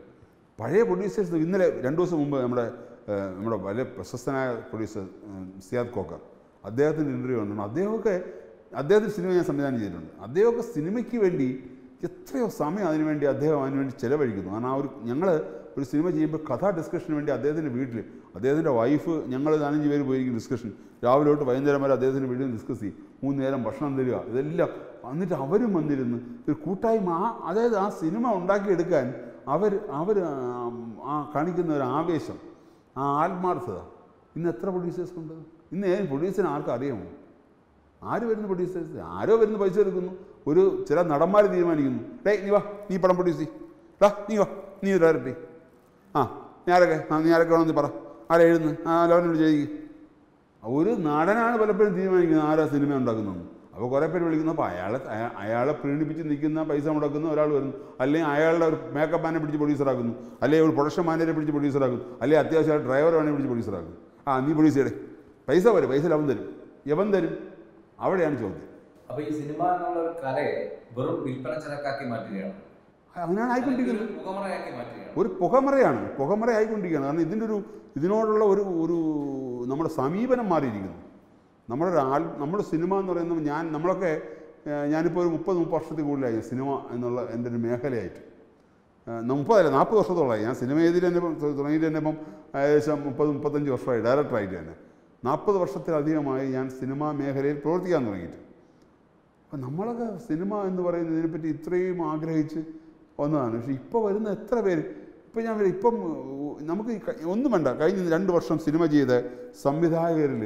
പഴയ പ്രൊഡ്യൂസേഴ്സ് ഇന്നലെ രണ്ട് ദിവസം മുമ്പ് നമ്മുടെ ഏഹ്, നമ്മുടെ വളരെ പ്രശസ്തനായ പ്രൊഡ്യൂസർ ഏഹ്, സിയാദ് കോക്കർ അദ്ദേഹത്തിൻ്റെ ഇൻ്റർവ്യൂ ഉണ്ടെന്ന് അദ്ദേഹമൊക്കെ അദ്ദേഹത്തിൻ്റെ സിനിമ ഞാൻ സംവിധാനം ചെയ്തിട്ടുണ്ട് അദ്ദേഹമൊക്കെ സിനിമയ്ക്ക് വേണ്ടി എത്രയോ സമയം അതിനു വേണ്ടി അദ്ദേഹം അതിനു വേണ്ടി ചിലവഴിക്കുന്നു കാരണം ആ ഒരു ഞങ്ങൾ ഒരു സിനിമ ചെയ്യുമ്പോൾ കഥാ ഡിസ്കഷന് വേണ്ടി അദ്ദേഹത്തിൻ്റെ വീട്ടിൽ അദ്ദേഹത്തിൻ്റെ വൈഫ് ഞങ്ങൾ നാലഞ്ച് പേര് പോയിരിക്കും ഡിസ്കഷൻ രാവിലെ തൊട്ട് വൈകുന്നേരം വരെ അദ്ദേഹത്തിൻ്റെ വീട്ടിൽ ഡിസ്കസ് ചെയ്യും മൂന്ന് നേരം ഭക്ഷണം തരിക ഇതെല്ലാം എന്നിട്ട് അവരും വന്നിരുന്ന് ഒരു കൂട്ടായ്മ ആ അതായത് ആ സിനിമ ഉണ്ടാക്കിയെടുക്കാൻ അവർ അവർ ആ കാണിക്കുന്ന ഒരു ആവേശം ആ ആത്മാർത്ഥത ഇന്ന് എത്ര പ്രൊഡ്യൂസേഴ്സ് ഉണ്ട് ഇന്ന് ഏത് പ്രൊഡ്യൂസറിന് ആർക്കും അറിയാമോ ആര് വരുന്ന പ്രൊഡ്യൂസേഴ്സ് ആരോ വരുന്ന പൈസ എടുക്കുന്നു ഒരു ചില നടന്മാർ തീരുമാനിക്കുന്നു ഡേ നീ വാ നീ പടം പ്രൊഡ്യൂസ് ചെയ്യ് ഡാ നീ വാ നീ ഡയറക്റ്റ് ആ നീ ആരൊക്കെ ആ നീ ആരൊക്കെ വേണമെന്ന് പറ ആരാ എഴുതുന്നു ആ ലോനോട് ചെയ്യിക്കും ഒരു നടനാണ് പലപ്പോഴും തീരുമാനിക്കുന്നത് ആരാ സിനിമ ഉണ്ടാക്കുന്നതെന്ന് അപ്പോൾ കുറേ പേര് വിളിക്കുന്നു അപ്പോൾ അയാളെ അയാ- അയാളെ പ്രീണിപ്പിച്ച് നിൽക്കുന്ന പൈസ മുടക്കുന്ന ഒരാൾ വരുന്നു അല്ലെങ്കിൽ അയാളുടെ ഒരു മേക്കപ്പ് മാനെ പിടിച്ച് പ്രൊഡ്യൂസറാക്കുന്നു അല്ലെങ്കിൽ ഒരു പ്രൊഡക്ഷൻ മാനേജറെ പിടിച്ച് പ്രൊഡ്യൂസറാക്കുന്നു അല്ലെങ്കിൽ അത്യാവശ്യം ഡ്രൈവർ വേണമെങ്കിൽ പിടിച്ച് പ്രൊഡ്യൂസറാക്കുന്നു ആ നീ പ്രൊഡ്യൂസ് ചെയ്യടേ പൈസ വരും പൈസ അവൻ തരും യവൻ തരും അവിടെയാണ് ചോദ്യം അപ്പൊ ഈ സിനിമ എന്നുള്ള ഒരു കലയെ വെറും വിൽപ്പന ചരക്കാക്കി മാറ്റുകയാണ് അങ്ങനെയാണ് ആയിക്കൊണ്ടിരിക്കുന്നത് ഒരു മുഖമറയാക്കി മാറ്റുകയാണ് ഒരു പുകമറയാണ് പുകമറ ആയിക്കൊണ്ടിരിക്കുകയാണ് കാരണം ഇതിൻ്റെ ഒരു ഇതിനോടുള്ള ഒരു ഒരു നമ്മുടെ സമീപനം മാറിയിരിക്കുന്നു നമ്മുടെ ഒരു ആൾ നമ്മുടെ സിനിമ എന്ന് പറയുന്നത് ഞാൻ നമ്മളൊക്കെ ഏഹ്, ഞാനിപ്പോൾ ഒരു മുപ്പത് മുപ്പത് വർഷത്തിൽ കൂടുതലായി സിനിമ എന്നുള്ള എൻ്റെ ഒരു മേഖലയായിട്ട് ഏഹ്, മുപ്പതല്ല നാൽപ്പത് വർഷത്തോളമായി ഞാൻ സിനിമ ചെയ്തിട്ട് തന്നെ ഇപ്പം തുടങ്ങിയിട്ട് തന്നെ ഇപ്പം ഏകദേശം മുപ്പത് മുപ്പത്തഞ്ച് വർഷമായി ഡയറക്ടറായിട്ട് തന്നെ നാൽപ്പത് വർഷത്തിലധികമായി ഞാൻ സിനിമാ മേഖലയിൽ പ്രവർത്തിക്കാൻ തുടങ്ങിയിട്ട് അപ്പം നമ്മളൊക്കെ സിനിമ എന്ന് പറയുന്നതിനെപ്പറ്റി ഇത്രയും ആഗ്രഹിച്ച് വന്നതാണ് പക്ഷേ ഇപ്പോൾ വരുന്ന എത്ര പേര് ഇപ്പം ഞാൻ പറയാം, ഇപ്പം ഉ, നമുക്ക് ഈ ക- ഒന്നും വേണ്ട കഴിഞ്ഞ രണ്ട് വർഷം സിനിമ ചെയ്ത സംവിധായകരിൽ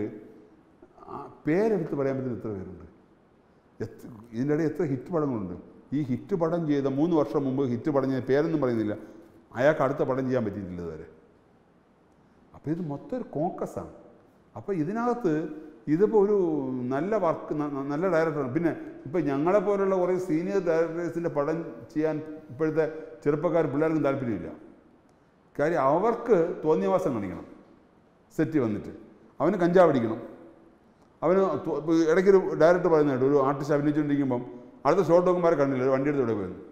പേരെടുത്ത് പറയാൻ പറ്റുന്ന എത്ര പേരുണ്ട് എത്ര ഇതിൻ്റെ ഇടയിൽ എത്ര ഹിറ്റ് പടങ്ങളുണ്ട് ഈ ഹിറ്റ് പടം ചെയ്ത മൂന്ന് വർഷം മുമ്പ് ഹിറ്റ് പടം ചെയ്ത പേരൊന്നും പറയുന്നില്ല അയാൾക്ക് അടുത്ത പടം ചെയ്യാൻ പറ്റിയിട്ടില്ല ഇതുവരെ അപ്പോൾ ഇത് മൊത്തം ഒരു കോക്കസാണ് അപ്പോൾ ഇതിനകത്ത് ഇതിപ്പോൾ ഒരു നല്ല വർക്ക് നല്ല ഡയറക്ടറാണ് പിന്നെ ഇപ്പോൾ ഞങ്ങളെ പോലുള്ള കുറേ സീനിയർ ഡയറക്ടേഴ്സിൻ്റെ പടം ചെയ്യാൻ ഇപ്പോഴത്തെ ചെറുപ്പക്കാർ പിള്ളേർക്കും താല്പര്യമില്ല കാര്യം അവർക്ക് തോന്നിയവാസം കാണിക്കണം സെറ്റ് വന്നിട്ട് അവന് കഞ്ചാവ് അടിക്കണം അവന് തു- ഇപ്പൊ ഇടയ്ക്കൊരു ഡയറക്ടർ പറയുന്നതായിട്ട് ഒരു ആർട്ടിസ്റ്റ് അഭിനയിച്ചുകൊണ്ടിരിക്കുമ്പം അടുത്ത ഷോട്ട് നോക്കുമ്പോൾ കണ്ടില്ല ഒരു വണ്ടി എടുത്ത് ഇവിടെ പോയിരുന്നു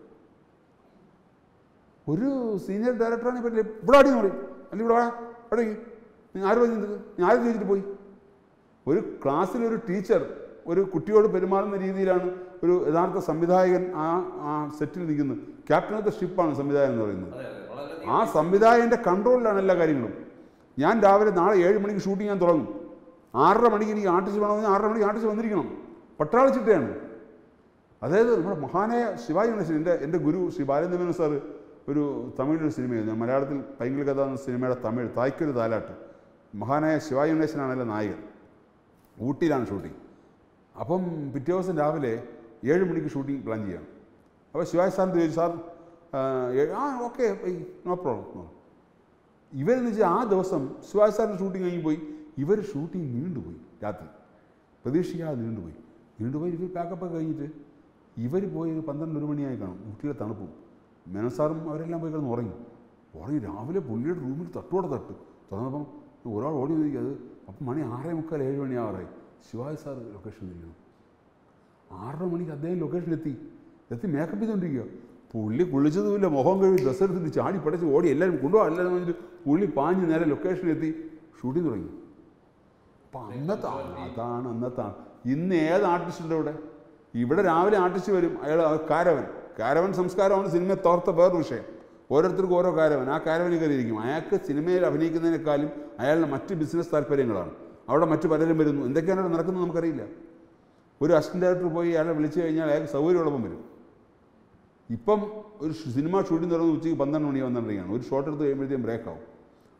ഒരു സീനിയർ ഡയറക്ടറാണ് ഇപ്പം ഇവിടെ അടി എന്ന് പറയും അല്ലെങ്കിൽ ഇവിടെ വാ അവിടെ ഇരിക്ക്. നീ ആര് പറഞ്ഞു നീ ആര് ചോദിച്ചിട്ട് പോയി ഒരു ക്ലാസ്സിലൊരു ടീച്ചർ ഒരു കുട്ടിയോട് പെരുമാറുന്ന രീതിയിലാണ് ഒരു യഥാർത്ഥ സംവിധായകൻ ആ ആ സെറ്റിൽ നിൽക്കുന്നത് ക്യാപ്റ്റൻ ഓഫ് ദ ഷിപ്പാണ് സംവിധായകൻ എന്ന് പറയുന്നത് അതെ അതെ വളരെ ആ സംവിധായകൻ്റെ കൺട്രോളിലാണ് എല്ലാ കാര്യങ്ങളും ഞാൻ രാവിലെ നാളെ ഏഴ് മണിക്ക് ഷൂട്ടിംഗ് ഞാൻ തുടങ്ങും ആറര മണിക്ക് എനിക്ക് ആർട്ടിസ്റ്റ് വേണമെന്ന് ആറര മണിക്ക് ആർട്ടിസ്റ്റ് വന്നിരിക്കണം പട്ടാള ചിട്ടയാണ് അതായത് നമ്മുടെ മഹാനായ ശിവാജി ഗണേശൻ എൻ്റെ എൻ്റെ ഗുരു ശ്രീ ബാലേന്ദ്രമേനോൻ സാറ് ഒരു തമിഴിലൊരു സിനിമയായിരുന്നു മലയാളത്തിൽ പൈങ്കിളി കഥ എന്ന സിനിമയുടെ തമിഴ് തായ്ക്കൊരു താലാട്ട് മഹാനായ ശിവാജി ഗണേശനാണല്ലോ നായകൻ ഊട്ടിയിലാണ് ഷൂട്ടിംഗ് അപ്പം പിറ്റേ ദിവസം രാവിലെ ഏഴ് മണിക്ക് ഷൂട്ടിംഗ് പ്ലാൻ ചെയ്യണം അപ്പോൾ ശിവാജി സാറിന് ചോദിച്ചു സാർ ആ, ഏ- ആ ഓക്കെ നോ പ്രോബ്ലം ഇവരെന്ന് വെച്ചാൽ ആ ദിവസം ശിവാജി സാറിൻ്റെ ഷൂട്ടിംഗ് കഴിഞ്ഞ് പോയി ഇവർ ഷൂട്ടിംഗ് നീണ്ടുപോയി രാത്രി പ്രതീക്ഷിക്കാതെ നീണ്ടുപോയി നീണ്ടുപോയി ഇവർ പാക്കപ്പ് കഴിഞ്ഞിട്ട് ഇവർ പോയി ഒരു പന്ത്രണ്ട് ഒരു മണിയായി കാണും ഊട്ടിയിലെ തണുപ്പും മെനസാറും അവരെല്ലാം പോയി കിടന്ന് ഉറങ്ങി ഉറങ്ങി രാവിലെ പുള്ളിയുടെ റൂമിൽ തട്ടോടെ തട്ട് തുറന്നപ്പം ഒരാൾ ഓടി നോക്കി അത് അപ്പം മണി ആറേ മുക്കാൽ ഏഴ് മണിയാവാറായി ശിവാജി സാർ ലൊക്കേഷൻ ഇരിക്കണം ആറര മണിക്ക് അദ്ദേഹം ലൊക്കേഷനിലെത്തി എത്തി മേക്കപ്പ് ചെയ്തുകൊണ്ടിരിക്കുക പുള്ളി കുളിച്ചതുമില്ല മുഖം കഴുകി ഡ്രസ്സ് എടുത്തിട്ട് ചാടി പടച്ച് ഓടി എല്ലാവരും കൊണ്ടുപോകാം എല്ലാവരും വന്നിട്ട് പുള്ളി പാഞ്ഞ് നേരെ ലൊക്കേഷനിലെത്തി ഷൂട്ടിംഗ് തുടങ്ങി അപ്പം അന്നത്തെ അതാണ് അന്നത്തെ ആ- ഇന്ന് ഏത് ആർട്ടിസ്റ്റ് ഉണ്ട് ഇവിടെ ഇവിടെ രാവിലെ ആർട്ടിസ്റ്റ് വരും അയാൾ കാരവൻ കാരവൻ സംസ്കാരമാണ് സിനിമയെ തോർത്ത വേറൊരു വിഷയം ഓരോരുത്തർക്കും ഓരോ കാരവൻ ആ കാരവനിൽ കയറിയിരിക്കും അയാൾക്ക് സിനിമയിൽ അഭിനയിക്കുന്നതിനേക്കാളും അയാളുടെ മറ്റ് ബിസിനസ് താല്പര്യങ്ങളാണ് അവിടെ മറ്റു പലരും വരുന്നു എന്തൊക്കെയാണ് അവിടെ നടക്കുന്നത് നമുക്കറിയില്ല ഒരു അസിസ്റ്റന്റ് ഡയറക്ടർ പോയി അയാളെ വിളിച്ചു കഴിഞ്ഞാൽ അയാൾക്ക് സൗകര്യമുള്ളപ്പം വരും ഇപ്പം ഒരു ഷ് സിനിമ ഷൂട്ടിംഗ് തുടങ്ങുന്ന ഉച്ചയ്ക്ക് പന്ത്രണ്ട് മണി പന്ത്രണ്ടരയാണ് ഒരു ഷോട്ട് എടുത്ത് കഴിയുമ്പോഴത്തേക്കും ബ്രേക്ക് ആവും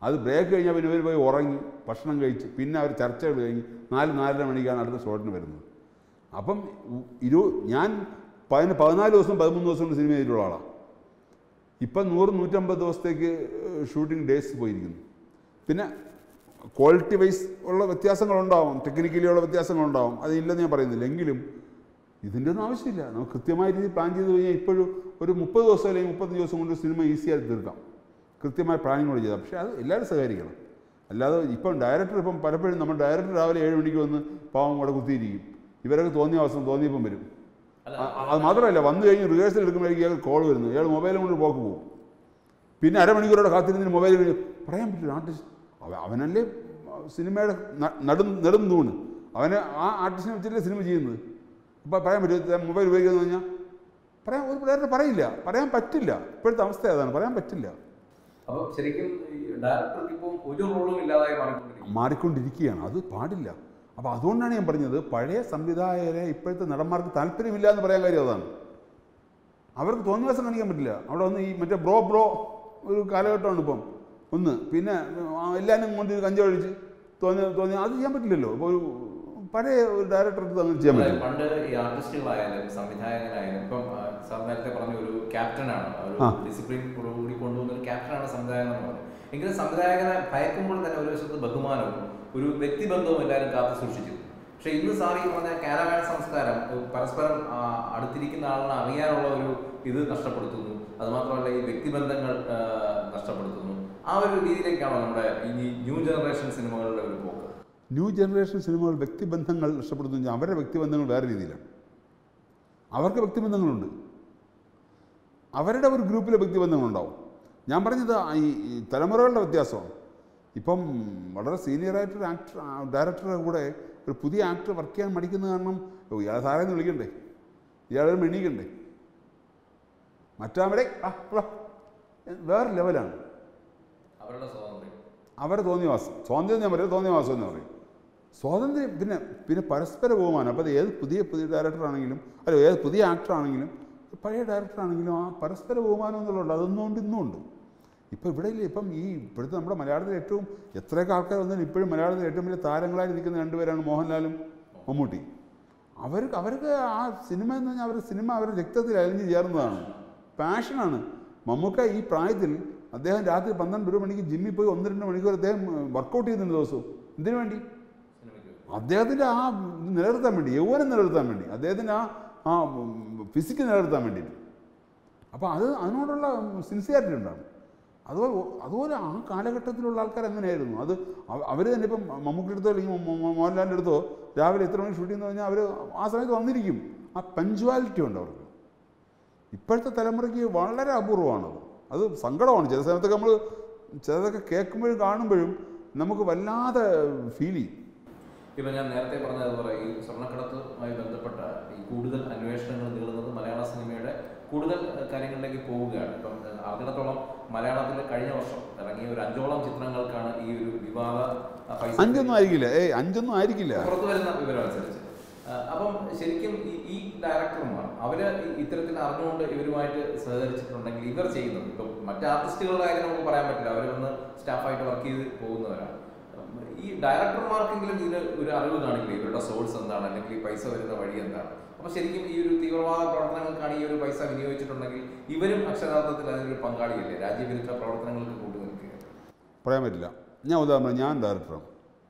അത് ബ്രേക്ക് കഴിഞ്ഞാൽ പിന്നെ ഇവർ പോയി ഉറങ്ങി ഭക്ഷണം കഴിച്ച് പിന്നെ അവർ ചർച്ചകൾ കഴിഞ്ഞ് നാല് നാലര മണിക്കാണ് അടുത്ത ഷോട്ടിന് വരുന്നത് അപ്പം ഉ- ഇരു ഞാൻ പതിന് പതിനാല് ദിവസം പതിമൂന്ന് ദിവസം കൊണ്ട് സിനിമ ചെയ്തിട്ടുള്ള ആളാണ് ഇപ്പം നൂറ് നൂറ്റമ്പത് ദിവസത്തേക്ക് ഷൂട്ടിംഗ് ഡേയ്സ് പോയിരിക്കുന്നു പിന്നെ ക്വാളിറ്റി വൈസ് ഉള്ള വ്യത്യാസങ്ങളുണ്ടാവും ടെക്നിക്കലി ഉള്ള വ്യത്യാസങ്ങളുണ്ടാവും അതില്ലെന്ന് ഞാൻ പറയുന്നില്ല എങ്കിലും ഇതിൻ്റെ ഒന്നും ആവശ്യമില്ല നമുക്ക് കൃത്യമായ രീതിയിൽ പ്ലാൻ ചെയ്ത് കഴിഞ്ഞാൽ ഇപ്പോഴും ഒരു മുപ്പത് ദിവസം അല്ലെങ്കിൽ മുപ്പത്തഞ്ച് ദിവസം കൊണ്ട് സിനിമ ഈസിയായി തീർക്കാം കൃത്യമായ പ്ലാനിങ്ങോട് ചെയ്താൽ പക്ഷേ അത് എല്ലാവരും സഹകരിക്കണം അല്ലാതെ ഇപ്പം ഡയറക്ടർ ഇപ്പം പലപ്പോഴും നമ്മൾ ഡയറക്ടർ രാവിലെ ഏഴ് മണിക്ക് വന്ന് പാവം കൂടെ കുത്തിയിരിക്കും ഇവരൊക്കെ തോന്നിയ അവസ്ഥ തോന്നിയപ്പം വരും അല്ല അ- അത് മാത്രമല്ല വന്നു കഴിഞ്ഞ് റിഹേഴ്സൽ എടുക്കുമ്പോഴേക്കും ഇയാൾ കോൾ വരുന്നു ഇയാൾ മൊബൈലും കൊണ്ട് പോക്ക് പോകും പിന്നെ അരമണിക്കൂറോടെ കാത്തിരുന്നതിന് മൊബൈൽ കഴിഞ്ഞ് പറയാൻ പറ്റില്ല ആർട്ടിസ്റ്റ് അവ അവനല്ലേ സിനിമയുടെ ന- നെടും നെടും തൂണ് അവന് ആ ആർട്ടിസ്റ്റിനെ വെച്ചിട്ടല്ലേ സിനിമ ചെയ്യുന്നത് അപ്പോൾ പറയാൻ പറ്റും മൊബൈൽ ഉപയോഗിക്കുന്നത് പറഞ്ഞാൽ പറയാൻ ഒരു ഡയറക്ടർ പറയില്ല പറയാൻ പറ്റില്ല ഇപ്പോഴത്തെ അവസ്ഥ അതാണ് പറയാൻ പറ്റില്ല അപ്പൊ ശരിക്കും ഈ ഡയറക്ടർക്ക് ഇപ്പം ഒരു റോളും ഇല്ലാതായി മാറിക്കൊണ്ടിരിക്കും മാറിക്കൊണ്ടിരിക്കുകയാണ് അത് പാടില്ല അപ്പോൾ അതുകൊണ്ടാണ് ഞാൻ പറഞ്ഞത് പഴയ സംവിധായകരെ ഇപ്പോഴത്തെ നടന്മാർക്ക് താല്പര്യമില്ല എന്ന് പറയാൻ കാര്യം അതാണ് അവർക്ക് തോന്നിയ ദിവസം കാണിക്കാൻ പറ്റില്ല അവിടെ ഒന്ന് ഈ മറ്റേ ബ്രോ ബ്രോ ഒരു കാലഘട്ടമാണ് ഇപ്പം ഒന്ന് പിന്നെ ആ, എല്ലാവരും കൊണ്ട് ഒരു കഞ്ച ഒഴിച്ച് തോന്നി തോന്നി അത് ചെയ്യാൻ പറ്റില്ലല്ലോ അപ്പോൾ ഒരു പഴയ ഒരു ഡയറക്ടർക്ക് അങ്ങനെ ചെയ്യാൻ അതെ, പറ്റില്ല പണ്ട് ഈ ആർട്ടിസ്റ്റുകളായാലും സംവിധായകനായാലും ഇപ്പം ആ, സാർ നേരത്തെ പറഞ്ഞ ഒരു ക്യാപ്റ്റനാണ് ഒരു ആ. ഡിസിപ്ലിൻ കൂടി കൊണ്ടുവന്ന ഒരു ക്യാപ്റ്റനാണ് സംവിധായകൻ എന്ന് പറയുന്നത് എങ്കിലും സംവിധായകനെ ഭയക്കുമ്പോൾ തന്നെ ഒരു വശത്ത് ബഹുമാനവും ഒരു വ്യക്തിബന്ധവും എല്ലാവരും കാത്തു സൂക്ഷിച്ചു പക്ഷെ ഇന്ന് സാർ ഈ പറഞ്ഞ കാരവാൻ സംസ്കാരം ഏഹ്, പരസ്പരം ആ, അടുത്തിരിക്കുന്ന ആളിനെ അറിയാനുള്ള ഒരു ഇത് നഷ്ടപ്പെടുത്തുന്നു അതുമാത്രമല്ല ഈ വ്യക്തിബന്ധങ്ങൾ ആ, നഷ്ടപ്പെടുത്തുന്നു ആ ഒരു രീതിയിലേക്കാണോ നമ്മുടെ ഈ ന്യൂ ജനറേഷൻ സിനിമകളുടെ ഒരു പോക്ക് ന്യൂ ജനറേഷൻ സിനിമകൾ വ്യക്തിബന്ധങ്ങൾ നഷ്ടപ്പെടുന്നു വെച്ചാൽ അവരുടെ വ്യക്തിബന്ധങ്ങൾ വേറെ രീതിയിലാണ് അവർക്ക് വ്യക്തിബന്ധങ്ങളുണ്ട് അവരുടെ ഒരു ഗ്രൂപ്പിലെ വ്യക്തിബന്ധങ്ങളുണ്ടാവും ഞാൻ പറഞ്ഞത് ആ ഈ ഈ തലമുറകളുടെ വ്യത്യാസമാണ് ഇപ്പം വളരെ സീനിയറായിട്ടൊരു ആക്ടർ ഡയറക്ടറുടെ കൂടെ ഒരു പുതിയ ആക്ടർ വർക്ക് ചെയ്യാൻ മടിക്കുന്ന കാരണം "ഓ, ഇയാളെ സാറേ എന്ന് വിളിക്കണ്ടേ ഇയാളെ മെണീക്കണ്ടേ മറ്റാവിടെ ആ ഇവിടെ വേറെ ലെവലാണ് അവരുടെ സ്വാതന്ത്ര്യം അവരെ തോന്നിയവാസം സ്വാതന്ത്ര്യം ഞാൻ പറയും തോന്നിയവാസം എന്ന് പറയും സ്വാതന്ത്ര്യം പിന്നെ പിന്നെ പരസ്പര ബഹുമാനം അപ്പോൾ അത് ഏത് പുതിയ പുതിയ ഡയറക്ടർ ആണെങ്കിലും അല്ല ഏത് പുതിയ ആക്ടർ ആണെങ്കിലും പഴയ ഡയറക്ടർ ആണെങ്കിലും ആ പരസ്പര ബഹുമാനം എന്നുള്ളതുണ്ട് അതൊന്നും ഉണ്ട് ഇന്നും ഉണ്ട് ഇപ്പോൾ ഇവിടെ ഇല്ല ഇപ്പം ഈ ഇപ്പോഴത്തെ നമ്മുടെ മലയാളത്തിൽ ഏറ്റവും എത്രയൊക്കെ ആൾക്കാർ വന്നാലും ഇപ്പോഴും മലയാളത്തിൽ ഏറ്റവും വലിയ താരങ്ങളായി നിൽക്കുന്ന രണ്ടുപേരാണ് മോഹൻലാലും മമ്മൂട്ടി അവർക്ക് അവർക്ക് ആ സിനിമ എന്ന് പറഞ്ഞാൽ അവർ സിനിമ അവരുടെ രക്തത്തിൽ അലിഞ്ഞു ചേർന്നതാണ് പാഷനാണ് മമ്മൂക്ക ഈ പ്രായത്തിൽ അദ്ദേഹം രാത്രി പന്ത്രണ്ട് ഒരു മണിക്ക് ജിമ്മിൽ പോയി ഒന്ന് രണ്ട് മണിക്കൂർ അദ്ദേഹം വർക്കൗട്ട് ചെയ്യുന്നുണ്ട് ദിവസവും എന്തിനു വേണ്ടി സിനിമയ്ക്ക് അദ്ദേഹത്തിൻ്റെ ആ ഇത് നിലനിർത്താൻ വേണ്ടി യൗവനം നിലനിർത്താൻ വേണ്ടി അദ്ദേഹത്തിൻ്റെ ആ ആ ഫിസിക്ക് നിലനിർത്താൻ വേണ്ടിയിട്ട് അപ്പോൾ അത് അതിനോടുള്ള സിൻസിയാരിറ്റി ഉണ്ടാകും അതുപോലെ അതുപോലെ ആ കാലഘട്ടത്തിലുള്ള ആൾക്കാർ എങ്ങനെയായിരുന്നു അത് അവർ തന്നെ ഇപ്പം മമ്മൂക്കിയുടെ അടുത്തോ അല്ലെങ്കിൽ മോ- മോ- മോഹൻലാലിൻ്റെ അടുത്തോ രാവിലെ എത്ര മണി ഷൂട്ട് ചെയ്യുന്ന പറഞ്ഞാൽ അവർ ആ സമയത്ത് വന്നിരിക്കും ആ പഞ്ച്വാലിറ്റി ഉണ്ട് അവർക്ക് ഇപ്പോഴത്തെ തലമുറയ്ക്ക് വളരെ അപൂർവമാണത് അത് സങ്കടമാണ് ചില സമയത്തൊക്കെ നമ്മൾ ചിലതൊക്കെ കേൾക്കുമ്പോഴും കാണുമ്പോഴും നമുക്ക് വല്ലാതെ ഫീൽ ചെയ്യും ഇപ്പൊ ഞാൻ നേരത്തെ പറഞ്ഞതുപോലെ ഈ സ്വർണ്ണക്കടത്തുമായി ബന്ധപ്പെട്ട ഈ കൂടുതൽ അന്വേഷണങ്ങൾ നീളുന്നത് മലയാള സിനിമയുടെ കൂടുതൽ ഏഹ്, കാര്യങ്ങളിലേക്ക് പോവുകയാണ് ഇപ്പം ഏഹ്, അറിഞ്ഞിടത്തോളം മലയാളത്തിൽ കഴിഞ്ഞ വർഷം ഇറങ്ങിയ ഒരു അഞ്ചോളം ചിത്രങ്ങൾക്കാണ് ഈ ഒരു വിവാദ ആ, പൈസ അഞ്ചൊന്നും ആയിരിക്കില്ല ഏയ് അഞ്ചൊന്നും ആയിരിക്കില്ല പുറത്തു വരുന്ന വിവരം അനുസരിച്ച് ആ, അപ്പം ശരിക്കും ഈ ഈ ഡയറക്ടർമാർ അവര് ഈ ഇത്തരത്തിൽ അറിഞ്ഞുകൊണ്ട് ഇവരുമായിട്ട് സഹകരിച്ചിട്ടുണ്ടെങ്കിൽ ഇവർ ചെയ്യുന്നത് ഇപ്പം മറ്റ് ആർട്ടിസ്റ്റുകളുടെ കാര്യം നമുക്ക് പറയാൻ പറ്റില്ല അവർ വന്ന് സ്റ്റാഫായിട്ട് വർക്ക് ചെയ്ത് പോകുന്നവരാണ് ഉം, ഈ ഡയറക്ടർമാർക്കെങ്കിലും ഇതിന് ഒരു അറിവ് കാണില്ലേ ഇവരുടെ സോഴ്സ് എന്താണ് അല്ലെങ്കിൽ ഈ പൈസ വരുന്ന വഴി എന്താണ് അപ്പൊ ശരിക്കും ഈ ഒരു തീവ്രവാദ പ്രവർത്തനങ്ങൾക്കാണ് ഈ ഒരു പൈസ വിനിയോഗിച്ചിട്ടുണ്ടെങ്കിൽ ഇവരും അക്ഷരാർത്ഥത്തിൽ അതിനൊരു പങ്കാളിയല്ലേ രാജ്യവിരുദ്ധ പ്രവർത്തനങ്ങൾക്ക് കൂട്ടുനിൽക്കുക പറയാൻ പറ്റില്ല ഞാൻ ഉദാഹരണം ഞാൻ ഡയറക്ടറാണ്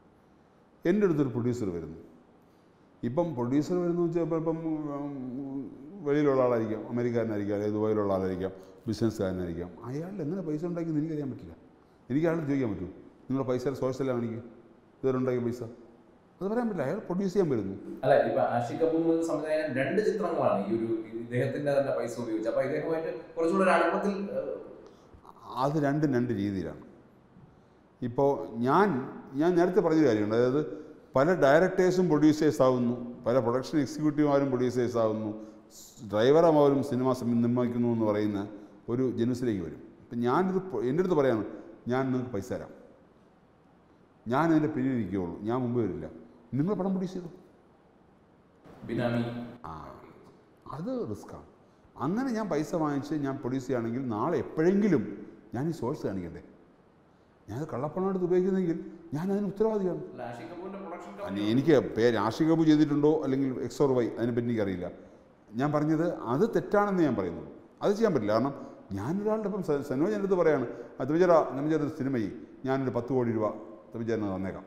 എൻ്റെ അടുത്തൊരു പ്രൊഡ്യൂസർ വരുന്നു ഇപ്പം പ്രൊഡ്യൂസർ വരുന്നു വെച്ചാൽ ഇപ്പം ഇപ്പം ഉം, വെളിയിലുള്ള ആളായിരിക്കാം അമേരിക്കാരനായിരിക്കാം അല്ലെങ്കിൽ ദുബായിലുള്ള ആളായിരിക്കാം ബിസിനസ്സുകാരനായിരിക്കാം അയാൾ എങ്ങനെ പൈസ ഉണ്ടാക്കിയെന്ന് എനിക്കറിയാൻ പറ്റില്ല എനിക്ക് അയാളോട് ചോദിക്കാൻ പറ്റൂ നിങ്ങളുടെ പൈസയുടെ സോഴ്സ് എല്ലാം എനിക്ക് ഇതുവരെ ഉണ്ടാക്കിയ പൈസ അത് പറയാൻ പറ്റില്ല അയാൾ പ്രൊഡ്യൂസ് ചെയ്യാൻ വരുന്നു അല്ല ഇപ്പൊ ആഷിഖ് കപൂർ എന്ന സംവിധായകൻ രണ്ട് ചിത്രങ്ങളാണ് ഈ ഒരു ഇദ്ദേഹത്തിന്റെ തന്നെ പൈസ ഉപയോഗിച്ച് അപ്പൊ ഇദ്ദേഹമായിട്ട് കുറച്ചുകൂടെ ഒരു അടുപ്പത്തിൽ ഏഹ്, അത് രണ്ടും രണ്ട് രീതിയിലാണ് ഇപ്പോൾ ഞാൻ ഞാൻ നേരത്തെ പറഞ്ഞൊരു കാര്യമുണ്ട് അതായത് പല ഡയറക്ടേഴ്സും പ്രൊഡ്യൂസേഴ്സ് ആവുന്നു പല പ്രൊഡക്ഷൻ എക്സിക്യൂട്ടീവുമാരും പ്രൊഡ്യൂസേഴ്സ് ആവുന്നു ഡ്രൈവർമാരും സിനിമ സം- നിർമ്മിക്കുന്നു എന്ന് പറയുന്ന ഒരു ജനുസിലേക്ക് വരും അപ്പം ഞാനിത് പ- എൻ്റെ അടുത്ത് പറയാണ് ഞാൻ നിങ്ങൾക്ക് പൈസ തരാം ഞാൻ അതിൻ്റെ പിന്നിൽ ഇരിക്കുകയുള്ളൂ ഞാൻ മുമ്പ് വരില്ല നിങ്ങൾ പടം പ്രൊഡ്യൂസ് ചെയ്തു ബിനാമി ആ അത് റിസ്ക്കാണ് അങ്ങനെ ഞാൻ പൈസ വാങ്ങിച്ച് ഞാൻ പ്രൊഡ്യൂസ് ചെയ്യുകയാണെങ്കിൽ നാളെ എപ്പോഴെങ്കിലും ഞാൻ ഈ സോഴ്സ് കാണിക്കണ്ടേ ഞാനത് കള്ളപ്പണമായിട്ട് ഉപയോഗിക്കുന്നെങ്കിൽ ഞാൻ അതിന് ഉത്തരവാദിയാണ് അല്ല, ആഷിഖ് കപൂറിന്റെ പ്രൊഡക്ഷൻ അല്ല, കമ്പനി എനിക്ക് പേര് ആഷിക് കപൂർ ചെയ്തിട്ടുണ്ടോ അല്ലെങ്കിൽ എക്സോർ വൈ അതിനെപ്പറ്റി എനിക്കറിയില്ല ഞാൻ പറഞ്ഞത് അത് തെറ്റാണെന്ന് ഞാൻ പറയുന്നു അത് ചെയ്യാൻ പറ്റില്ല കാരണം ഞാനൊരാളുടെ ഇപ്പം സ- സനോജ് എൻ്റെ അടുത്ത് പറയാണ് ആ തുവിചേരാ നമ്മച്ചേട്ടൻ സിനിമയിൽ ഞാനൊരു പത്ത് കോടി രൂപ തുവിചേരന് തന്നേക്കാം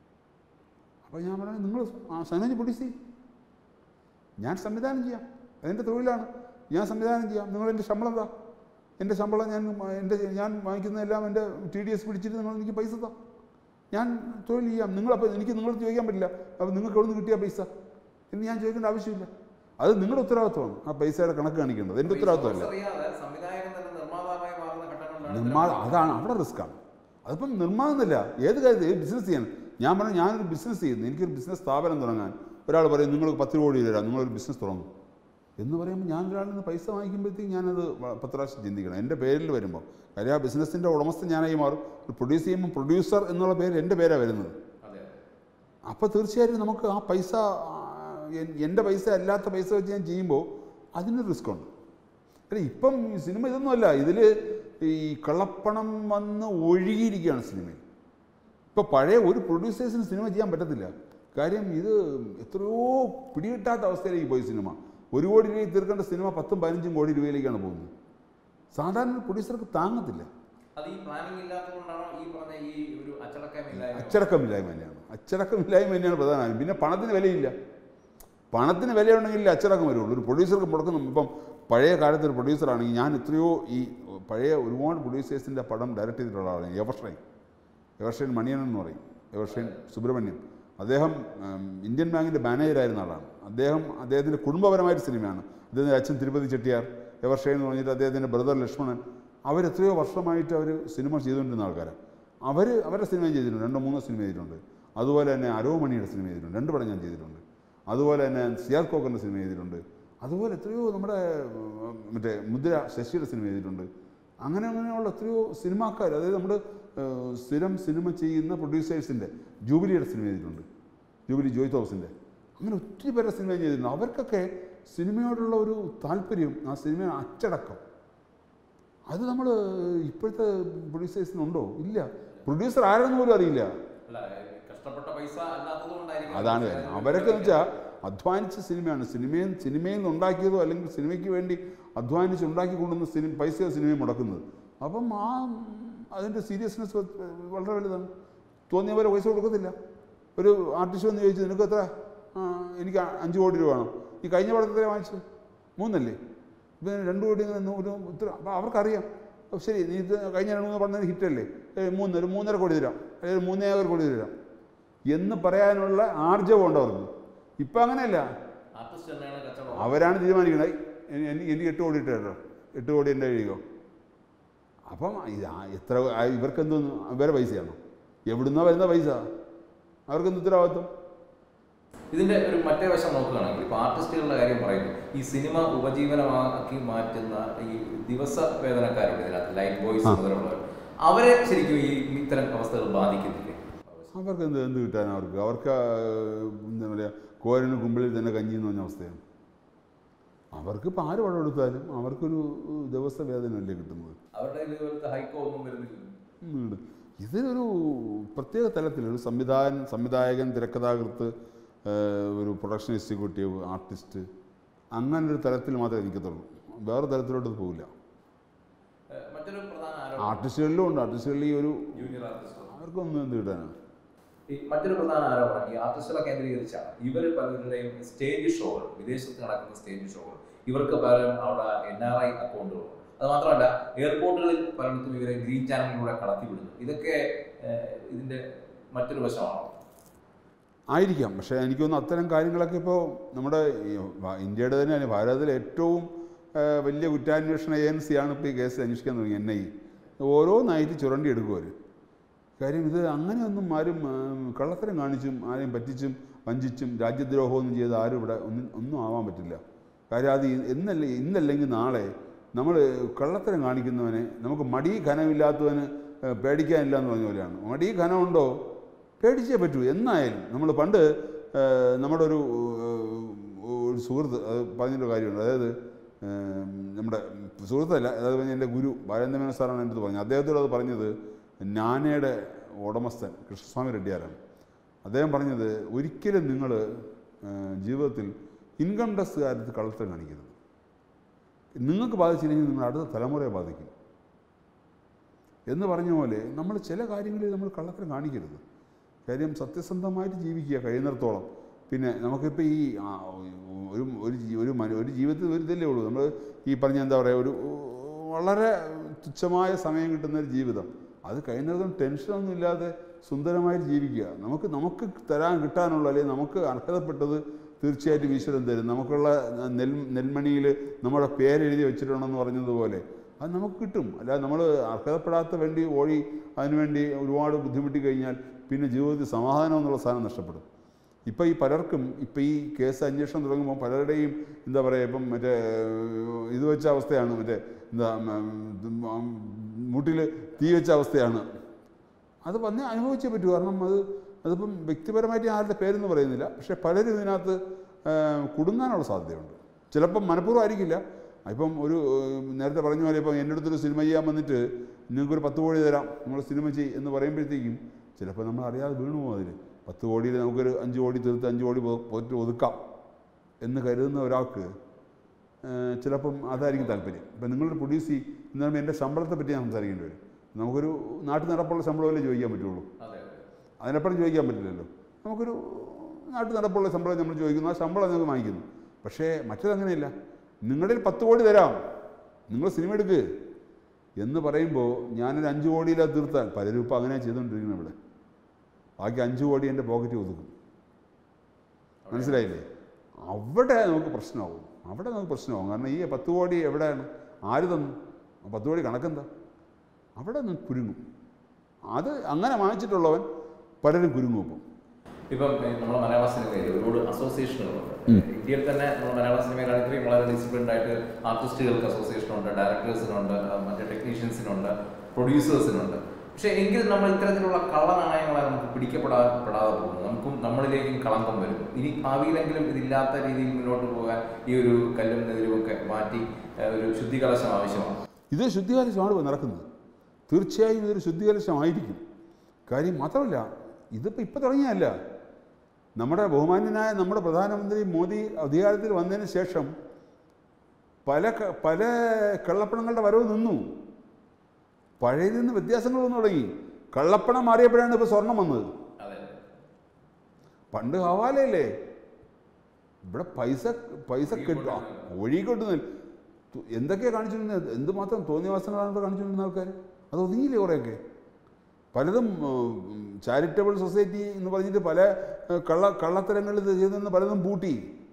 അപ്പോൾ ഞാൻ പറഞ്ഞു നിങ്ങൾ സനോജ് പ്രൊഡ്യൂസ് ചെയ്യും ഞാൻ സംവിധാനം ചെയ്യാം അതെൻ്റെ തൊഴിലാണ് ഞാൻ സംവിധാനം ചെയ്യാം നിങ്ങൾ എൻ്റെ ശമ്പളം എന്താ എൻ്റെ ശമ്പളം ഞാൻ എൻ്റെ ഞാൻ വാങ്ങിക്കുന്നതെല്ലാം എൻ്റെ ടി ഡി എസ് പിടിച്ചിട്ട് നിങ്ങൾ എനിക്ക് പൈസ താ ഞാൻ തൊഴിൽ ചെയ്യാം നിങ്ങളപ്പോൾ എനിക്ക് നിങ്ങളോട് ചോദിക്കാൻ പറ്റില്ല അപ്പോൾ നിങ്ങൾക്ക് എവിടെ നിന്ന് കിട്ടിയ പൈസ എന്ന് ഞാൻ ചോദിക്കേണ്ട ആവശ്യമില്ല അത് നിങ്ങളുടെ ഉത്തരവാദിത്വമാണ് ആ പൈസയുടെ കണക്ക് കാണിക്കേണ്ടത് എൻ്റെ ഉത്തരവാദിത്വമല്ല അറിയാതെ സംവിധായകൻ തന്നെ നിർമ്മാതാവായി മാറുന്ന ഘട്ടങ്ങളിലാണ് നിർമ്മാണം അതാണ് അവിടെ റിസ്ക്കാണ് അതിപ്പം നിർമ്മാണമെന്നില്ല ഏത് കാര്യത്തിൽ ഏത് ബിസിനസ് ചെയ്യാൻ ഞാൻ പറഞ്ഞു ഞാനൊരു ബിസിനസ് ചെയ്യുന്നു എനിക്കൊരു ബിസിനസ് സ്ഥാപനം തുടങ്ങാൻ ഒരാൾ പറയും നിങ്ങൾ പത്ത് കോടി തരാം നിങ്ങളൊരു ബിസിനസ് തുടങ്ങും എന്ന് പറയുമ്പോൾ ഞാൻ ഒരാളിൽ നിന്ന് പൈസ വാങ്ങിക്കുമ്പോഴത്തേക്ക് ഞാനത് വ- പത്ത് പ്രാവശ്യം ചിന്തിക്കണം എൻ്റെ പേരിൽ വരുമ്പോൾ കാര്യം ആ ബിസിനസ്സിൻ്റെ ഉടമസ്ഥൻ ഞാനായി മാറും പ്രൊഡ്യൂസ് ചെയ്യുമ്പോൾ പ്രൊഡ്യൂസർ എന്നുള്ള പേര് എൻ്റെ പേരാണ് വരുന്നത് അതെ അപ്പോൾ തീർച്ചയായിട്ടും നമുക്ക് ആ പൈസ ആ, എൻ- എൻ്റെ പൈസ അല്ലാത്ത പൈസ വെച്ച് ഞാൻ ചെയ്യുമ്പോൾ അതിന് റിസ്ക് ഉണ്ട് അല്ല ഇപ്പം ഈ സിനിമ ഇതൊന്നുമല്ല ഇതിൽ ഈ കള്ളപ്പണം വന്ന് ഒഴുകിയിരിക്കുകയാണ് സിനിമയിൽ ഇപ്പോൾ പഴയ ഒരു പ്രൊഡ്യൂസേഴ്സിന് സിനിമ ചെയ്യാൻ പറ്റത്തില്ല കാര്യം ഇത് എത്രയോ പിടികിട്ടാത്ത അവസ്ഥയിലേക്ക് പോയി സിനിമ ഒരു കോടി രൂപയിൽ തീർക്കേണ്ട സിനിമ പത്തും പതിനഞ്ചും കോടി രൂപയിലേക്കാണ് പോകുന്നത് സാധാരണ ഒരു പ്രൊഡ്യൂസർക്ക് താങ്ങത്തില്ല അത് ഈ പ്ലാനിങ് ഇല്ലാത്തതുകൊണ്ടാണോ ഈ പറഞ്ഞ ഈ ഒരു അച്ചടക്കമില്ലായ്മ അച്ചടക്കമില്ലായ്മ തന്നെയാണ് അച്ചടക്കമില്ലായ്മ തന്നെയാണ് പ്രധാനം പിന്നെ പണത്തിന് വിലയില്ല പണത്തിന് വിലയുണ്ടെങ്കിൽ അച്ചടക്കം വരുള്ളൂ ഒരു പ്രൊഡ്യൂസർക്ക് മുടക്കുന്ന ഇപ്പം പഴയ കാലത്ത് ഒരു പ്രൊഡ്യൂസറാണെങ്കിൽ ഞാൻ എത്രയോ ഈ പഴയ ഒരുപാട് പ്രൊഡ്യൂസേഴ്സിൻ്റെ പടം ഡയറക്റ്റ് ചെയ്തിട്ടുള്ള ആളാണ് എവർഷൈൻ എവർഷൈൻ മണിയൻ എന്ന് പറയും എവർഷൈൻ സുബ്രഹ്മണ്യം അദ്ദേഹം ഉം, ഇന്ത്യൻ ബാങ്കിൻ്റെ മാനേജറായിരുന്ന ആളാണ് അദ്ദേഹം അദ്ദേഹത്തിൻ്റെ കുടുംബപരമായിട്ട് സിനിമയാണ് അദ്ദേഹത്തിൻ്റെ അച്ഛൻ തിരുപ്പതി ചെട്ടിയാർ എവർഷൈൻ എന്ന് പറഞ്ഞിട്ട് അദ്ദേഹത്തിൻ്റെ ബ്രദർ ലക്ഷ്മണൻ അവരെത്രയോ വർഷമായിട്ട് അവർ സിനിമ ചെയ്തുകൊണ്ടിരുന്ന ആൾക്കാരാണ് അവർ അവരുടെ സിനിമ ചെയ്തിട്ടുണ്ട് രണ്ടോ മൂന്നോ സിനിമ ചെയ്തിട്ടുണ്ട് അതുപോലെ തന്നെ അരോമണിയുടെ സിനിമ ചെയ്തിട്ടുണ്ട് രണ്ട് പടം ഞാൻ ചെയ്തിട്ടുണ്ട് അതുപോലെ തന്നെ സിയാർ കോക്കറിൻ്റെ സിനിമ ചെയ്തിട്ടുണ്ട് അതുപോലെ എത്രയോ നമ്മുടെ ഉം, മറ്റേ മുദ്ര ശശിയുടെ സിനിമ ചെയ്തിട്ടുണ്ട് അങ്ങനെ അങ്ങനെയുള്ള എത്രയോ സിനിമാക്കാർ അതായത് നമ്മുടെ ഏഹ്, സ്ഥിരം സിനിമ ചെയ്യുന്ന പ്രൊഡ്യൂസേഴ്സിൻ്റെ ജൂബിലിയുടെ സിനിമ ചെയ്തിട്ടുണ്ട് ജൂബിലി ജോയ് തോമസിൻ്റെ അങ്ങനെ ഒത്തിരി പേരുടെ സിനിമ ചെയ്തിട്ടുണ്ട് അവർക്കൊക്കെ സിനിമയോടുള്ള ഒരു താല്പര്യം ആ സിനിമ അച്ചടക്കം അത് നമ്മൾ ഇപ്പോഴത്തെ പ്രൊഡ്യൂസേഴ്സിനുണ്ടോ ഇല്ല പ്രൊഡ്യൂസർ ആരെന്ന് പോലും അറിയില്ല അല്ല കഷ്ടപ്പെട്ട പൈസ അല്ലാത്തത് കൊണ്ടായിരിക്കും അതാണ് കാര്യം അവരൊക്കെ എന്ന് വെച്ചാൽ അധ്വാനിച്ച സിനിമയാണ് സിനിമയിൽ സിനിമയിൽ നിന്ന് ഉണ്ടാക്കിയതോ അല്ലെങ്കിൽ സിനിമയ്ക്ക് വേണ്ടി അധ്വാനിച്ച് ഉണ്ടാക്കി കൊണ്ടുവന്ന സിനിമ പൈസ സിനിമയിൽ മുടക്കുന്നത് അപ്പം ആ അതിൻ്റെ സീരിയസ്നെസ് വളരെ വലുതാണ് തോന്നിയ പോലെ പൈസ കൊടുക്കത്തില്ല ഒരു ആർട്ടിസ്റ്റ് വന്ന് ചോദിച്ചു നിനക്ക് എത്ര ആ, എനിക്ക് അഞ്ച് കോടി രൂപ വേണം ഈ കഴിഞ്ഞ പടത്തിൽ എത്ര വാങ്ങിച്ചു മൂന്നല്ലേ ഇപ്പം രണ്ട് കോടി നിന്ന് ഒരു ഇത്ര അപ്പോൾ അവർക്കറിയാം അപ്പോൾ ശരി നീ ഇത് കഴിഞ്ഞ രണ്ട് മൂന്ന് പടം ഹിറ്റല്ലേ ഏ മൂന്ന് ഒരു മൂന്നര കോടി തരാം അല്ലെങ്കിൽ മൂന്നേകാൽ കോടി തരാം എന്ന് പറയാനുള്ള ആർജവം ഉണ്ട് അവർക്ക് ഇപ്പം അങ്ങനെയല്ല ആർട്ടിസ്റ്റ് തന്നെയാണ് കച്ചവടം അവരാണ് തീരുമാനിക്കുന്നത് "എനി- എനിക്ക് എനിക്ക് എട്ട് കോടി ഇട്ട് കേട്ടോ എട്ട് കോടി എൻ്റെ കഴിയുമോ അപ്പം ഇത് ആ- എത്ര ആ ഇവർക്ക് എന്തോന്ന് ഇവരെ പൈസയാണോ എവിടുന്നാ വരുന്ന പൈസ അവർക്ക് എന്ത് ഉത്തരവാദിത്വം ഇതിന്റെ ഒരു മറ്റേ വശം നോക്കുകയാണെങ്കിൽ ഇപ്പൊ ആർട്ടിസ്റ്റുകളുടെ കാര്യം പറയുന്നു ഈ സിനിമ ഉപജീവനമാക്കി മാറ്റുന്ന ഈ ദിവസ വേതനക്കാരുണ്ട് ഇതിനകത്ത് ലൈറ്റ് ബോയ്സ് ആ. മുതലുള്ളവർ അവരെ ശരിക്കും ഈ ഇത്തരം അവസ്ഥകൾ ബാധിക്കുന്നില്ലേ അവർക്ക് എന്ത് എന്ത് കിട്ടാൻ അവർക്ക് അവർക്ക് ആ, എന്താ പറയുക കോരന് കുമ്പിളിൽ തന്നെ കഞ്ഞി എന്ന് പറഞ്ഞ അവസ്ഥയാണ് അവർക്ക് ഇപ്പോൾ ആര് പടം എടുത്താലും അവർക്കൊരു ദിവസ വേതനമല്ലേ കിട്ടുന്നത് അവരുടെ ഇതുപോലത്തെ ഹൈക്കോ ഒന്നും വരുന്നില്ല ഉണ്ട്. ഇതൊരു പ്രത്യേക തലത്തിൽ ഒരു സംവിധായകൻ സംവിധായകൻ തിരക്കഥാകൃത്ത് ഏഹ്, ഒരു പ്രൊഡക്ഷൻ എക്സിക്യൂട്ടീവ് ആർട്ടിസ്റ്റ് അങ്ങനെ ഒരു തലത്തിൽ മാത്രമേ എനിക്കത്തുള്ളൂ വേറെ തലത്തിലോട്ട് ഇത് പോകില്ല ഏഹ് മറ്റൊരു പ്രധാന ആരോപണം ആർട്ടിസ്റ്റുകളിലും ഉണ്ട് ആർട്ടിസ്റ്റുകളിൽ ഈ ഒരു ജൂനിയർ ആർട്ടിസ്റ്റ് അവർക്കൊന്നും എന്ത് കിട്ടാനാണ് ഈ മറ്റൊരു പ്രധാന ആരോപണം ഈ ആർട്ടിസ്റ്റുകളെ കേന്ദ്രീകരിച്ചാണ് ഇവർ പലരുടെയും സ്റ്റേജ് ഷോകൾ വിദേശത്ത് നടക്കുന്ന സ്റ്റേജ് ഷോകൾ ഇവർക്ക് പലരും അവിടെ എൻ ആർ ഐ അക്കൗണ്ടുകളുണ്ട് അത് മാത്രമല്ല എയർപോർട്ടുകളിൽ പലയിടത്തും ഇവരെ ഗ്രീൻ ചാനലിലൂടെ കടത്തിവിടുന്നു ഇതൊക്കെ ഏഹ്, ഇതിന്റെ മറ്റൊരു വശമാണോ ആയിരിക്കാം പക്ഷേ എനിക്ക് തോന്നുന്നു അത്തരം കാര്യങ്ങളൊക്കെ ഇപ്പോൾ നമ്മുടെ ഈ ഭ- ഇന്ത്യയുടെ തന്നെ ഭാരതത്തിലെ ഏറ്റവും ആ, വലിയ കുറ്റാന്വേഷണ ഏജൻസിയാണ് ഇപ്പോൾ ഈ കേസ് അന്വേഷിക്കാൻ തുടങ്ങി എൻ ഐ ഓരോന്നായിട്ട് ചുരണ്ടി എടുക്കും അവർ കാര്യം ഇത് അങ്ങനെയൊന്നും ആരും ആ, കള്ളത്തരം കാണിച്ചും ആരെയും പറ്റിച്ചും വഞ്ചിച്ചും രാജ്യദ്രോഹമൊന്നും ചെയ്ത് ആരും ഇവിടെ ഒന്നും ഒന്നും ആവാൻ പറ്റില്ല കാര്യം അത് ഇ- എന്നല്ല ഇന്നല്ലെങ്കിൽ നാളെ നമ്മൾ കള്ളത്തരം കാണിക്കുന്നവനെ നമുക്ക് മടി ഘനമില്ലാത്തവന് ആ, പേടിക്കാനില്ല എന്ന് പറഞ്ഞ പോലെയാണ് മടി ഘനമുണ്ടോ പേടിച്ചേ പറ്റൂ എന്നായാലും നമ്മൾ പണ്ട് ആ, നമ്മുടെ ഒരു ആ, ഒരു സുഹൃത്ത് അത് പറഞ്ഞൊരു കാര്യമുണ്ട് അതായത് ആ, നമ്മുടെ സുഹൃത്തല്ല അതായത് പറഞ്ഞ എൻ്റെ ഗുരു ബാലേന്ദ്രമേന സാറാണ് എൻ്റെ അടുത്ത് പറഞ്ഞത് അദ്ദേഹത്തോട് അത് പറഞ്ഞത് നാനയുടെ ഉടമസ്ഥൻ കൃഷ്ണസ്വാമി റെഡ്ഡിയാരാണ് അദ്ദേഹം പറഞ്ഞത് ഒരിക്കലും നിങ്ങൾ ജീവിതത്തിൽ ഇൻകം ടാക്സ് കാര്യത്തിൽ കള്ളത്തരം കാണിക്കരുത് നിങ്ങൾക്ക് ബാധിച്ചില്ലെങ്കിൽ നിങ്ങൾ അടുത്ത തലമുറയെ ബാധിക്കും എന്ന് പറഞ്ഞ പോലെ നമ്മൾ ചില കാര്യങ്ങളിൽ നമ്മൾ കള്ളത്തരം കാണിക്കരുത് കാര്യം സത്യസന്ധമായിട്ട് ജീവിക്കുക കഴിയുന്നിടത്തോളം പിന്നെ നമുക്കിപ്പോൾ ഈ ആ, ഒരു ഒരു ജീ- ഒരു മനു ഒരു ജീവിതത്തിൽ ഒരു ഇതല്ലേ ഉള്ളൂ നമ്മൾ ഈ പറഞ്ഞ എന്താ പറയുക ഒരു വളരെ തുച്ഛമായ സമയം കിട്ടുന്ന ഒരു ജീവിതം അത് കഴിയുന്നിടത്തോളം ടെൻഷനൊന്നും ഇല്ലാതെ സുന്ദരമായിട്ട് ജീവിക്കുക നമുക്ക് നമുക്ക് തരാൻ കിട്ടാനുള്ള അല്ലെങ്കിൽ നമുക്ക് അർഹതപ്പെട്ടത് തീർച്ചയായിട്ടും ഈശ്വരൻ തരും നമുക്കുള്ള നെൽ നെൽമണിയിൽ നമ്മുടെ പേരെഴുതി വെച്ചിട്ടുണ്ടെന്ന് പറഞ്ഞതുപോലെ അത് നമുക്ക് കിട്ടും അല്ലാതെ നമ്മൾ അർഹതപ്പെടാത്ത വേണ്ടി ഓടി അതിനുവേണ്ടി ഒരുപാട് ബുദ്ധിമുട്ടി കഴിഞ്ഞാൽ പിന്നെ ജീവിതത്തിൽ സമാധാനം എന്നുള്ള സാധനം നഷ്ടപ്പെടും ഇപ്പം ഈ പലർക്കും ഇപ്പം ഈ കേസ് അന്വേഷണം തുടങ്ങുമ്പോൾ പലരുടെയും എന്താ പറയുക ഇപ്പം മറ്റേ ഏഹ്, ഇത് വെച്ച അവസ്ഥയാണ് മറ്റേ എന്താ മുട്ടിൽ തീ വെച്ച അവസ്ഥയാണ് അത് വന്ന് അനുഭവിച്ചേ പറ്റൂ കാരണം അത് അതിപ്പം വ്യക്തിപരമായിട്ട് ഞാൻ ആരുടെ പേരെന്ന് പറയുന്നില്ല പക്ഷേ പലരും ഇതിനകത്ത് ആ, കുടുങ്ങാനുള്ള സാധ്യതയുണ്ട് ചിലപ്പം മനഃപൂർവ്വം ആയിരിക്കില്ല ഇപ്പം ഒരു ഏഹ്, നേരത്തെ പറഞ്ഞ പോലെ ഇപ്പം എൻ്റെ അടുത്തൊരു സിനിമ ചെയ്യാൻ വന്നിട്ട് നിങ്ങൾക്കൊരു പത്ത് കോടി തരാം നമ്മൾ സിനിമ ചെയ്യും എന്ന് പറയുമ്പോഴത്തേക്കും ചിലപ്പോൾ നമ്മൾ അറിയാതെ വീണു പോകും അതിൽ പത്ത് കോടിയിൽ നമുക്കൊരു അഞ്ച് കോടി തീർത്ത് അഞ്ച് കോടി പോ- പോയിട്ട് ഒതുക്കാം എന്ന് കരുതുന്ന ഒരാൾക്ക് ഏഹ്, ചിലപ്പം അതായിരിക്കും താല്പര്യം ഇപ്പം നിങ്ങളുടെ പ്രൊഡ്യൂസ് ചെയ്യും എന്ന് പറയുമ്പോൾ എൻ്റെ ശമ്പളത്തെ പറ്റി ഞാൻ സംസാരിക്കേണ്ടി വരും നമുക്കൊരു നാട്ടിൽ നടപ്പുള്ള ശമ്പളമല്ലേ ചോദിക്കാൻ പറ്റുള്ളൂ അതെ അതിനപ്പുറം ചോദിക്കാൻ പറ്റില്ലല്ലോ നമുക്കൊരു നാട്ടിൽ നടപ്പുള്ള ശമ്പളം നമ്മൾ ചോദിക്കുന്നു ആ ശമ്പളം നമുക്ക് വാങ്ങിക്കുന്നു പക്ഷേ മറ്റേതങ്ങനെയല്ല നിങ്ങളിൽ പത്ത് കോടി തരാം നിങ്ങൾ സിനിമ എടുക്ക് എന്ന് പറയുമ്പോൾ ഞാനൊരു അഞ്ച് കോടിയിലാണ് തീർത്താൽ പലരും ഇപ്പോൾ അങ്ങനെ ചെയ്തുകൊണ്ടിരിക്കുന്നത് ഇവിടെ ബാക്കി അഞ്ച് കോടി എൻ്റെ പോക്കറ്റിൽ ഒതുക്കും മനസ്സിലായില്ലേ അവിടെ നമുക്ക് പ്രശ്നമാവും അവിടെ നമുക്ക് പ്രശ്നമാവും കാരണം ഈ പത്ത് കോടി എവിടെയാണ് ആര് തന്നു ആ പത്ത് കോടി കണക്കെന്താ അവിടെ നിന്ന് കുരുങ്ങും അത് അങ്ങനെ വാങ്ങിച്ചിട്ടുള്ളവൻ പലരും കുരുങ്ങും ഇപ്പം ഇപ്പം ഏഹ്, നമ്മുടെ മലയാള സിനിമയിൽ ഒരുപാട് അസോസിയേഷനുകളുണ്ട് ഇന്ത്യയിൽ തന്നെ നമ്മുടെ മലയാള സിനിമയിലാണെങ്കിൽ വളരെ ഡിസിപ്ലിൻഡ് ആയിട്ട് ആർട്ടിസ്റ്റുകൾക്ക് അസോസിയേഷനുണ്ട് ഡയറക്ടേഴ്സിനുണ്ട് ആ, മറ്റേ ടെക്നീഷ്യൻസിനുണ്ട് പ്രൊഡ്യൂസേഴ്സിനുണ്ട് പക്ഷേ എങ്കിൽ നമ്മൾ ഇത്തരത്തിലുള്ള കള്ളനാണയങ്ങളെ നമുക്ക് പിടിക്കപ്പെടാൻ പെടാതെ പോകുന്നു നമുക്കും നമ്മളിലേക്കും കളങ്കം വരും ഇനി ഭാവിയിലെങ്കിലും ഇതില്ലാത്ത രീതിയിൽ മുന്നോട്ട് പോകാൻ ഈ ഒരു കല്ലും നെതിരുമൊക്കെ മാറ്റി ഏഹ്, ഒരു ശുദ്ധികലശം ആവശ്യമാണ് ഇത് ശുദ്ധികലശമാണ് ഇപ്പോൾ നടക്കുന്നത് തീർച്ചയായും ഇതൊരു ശുദ്ധികലശമായിരിക്കും കാര്യം മാത്രമല്ല ഇതിപ്പോൾ ഇപ്പോൾ തുടങ്ങിയല്ല നമ്മുടെ ബഹുമാന്യനായ നമ്മുടെ പ്രധാനമന്ത്രി മോദി അധികാരത്തിൽ വന്നതിന് ശേഷം പല ക- പല കള്ളപ്പണങ്ങളുടെ വരവ് നിന്നു പഴയതിൽ നിന്ന് വ്യത്യാസങ്ങൾ വന്നു തുടങ്ങി കള്ളപ്പണം മാറിയപ്പോഴാണ് ഇപ്പോൾ സ്വർണം വന്നത് അതെ പണ്ട് ഹവാലയല്ലേ ഇവിടെ പൈസ പൈസ കിട്ടുക ഒഴുകിക്കൊട്ടുന്ന എന്തൊക്കെയാണ് കാണിച്ചുകൊണ്ടിരുന്നത് എന്തുമാത്രം തോന്നിയവാസങ്ങളാണ് ഇവിടെ കാണിച്ചുകൊണ്ടിരുന്ന ആൾക്കാർ അത് ഒതുങ്ങിയില്ലേ കുറേയൊക്കെ പലതും ചാരിറ്റബിൾ സൊസൈറ്റി എന്ന് പറഞ്ഞിട്ട് പല ഏഹ്, കള്ള കള്ളത്തരങ്ങളിൽ ഇത് ചെയ്തെന്ന് പലതും പൂട്ടി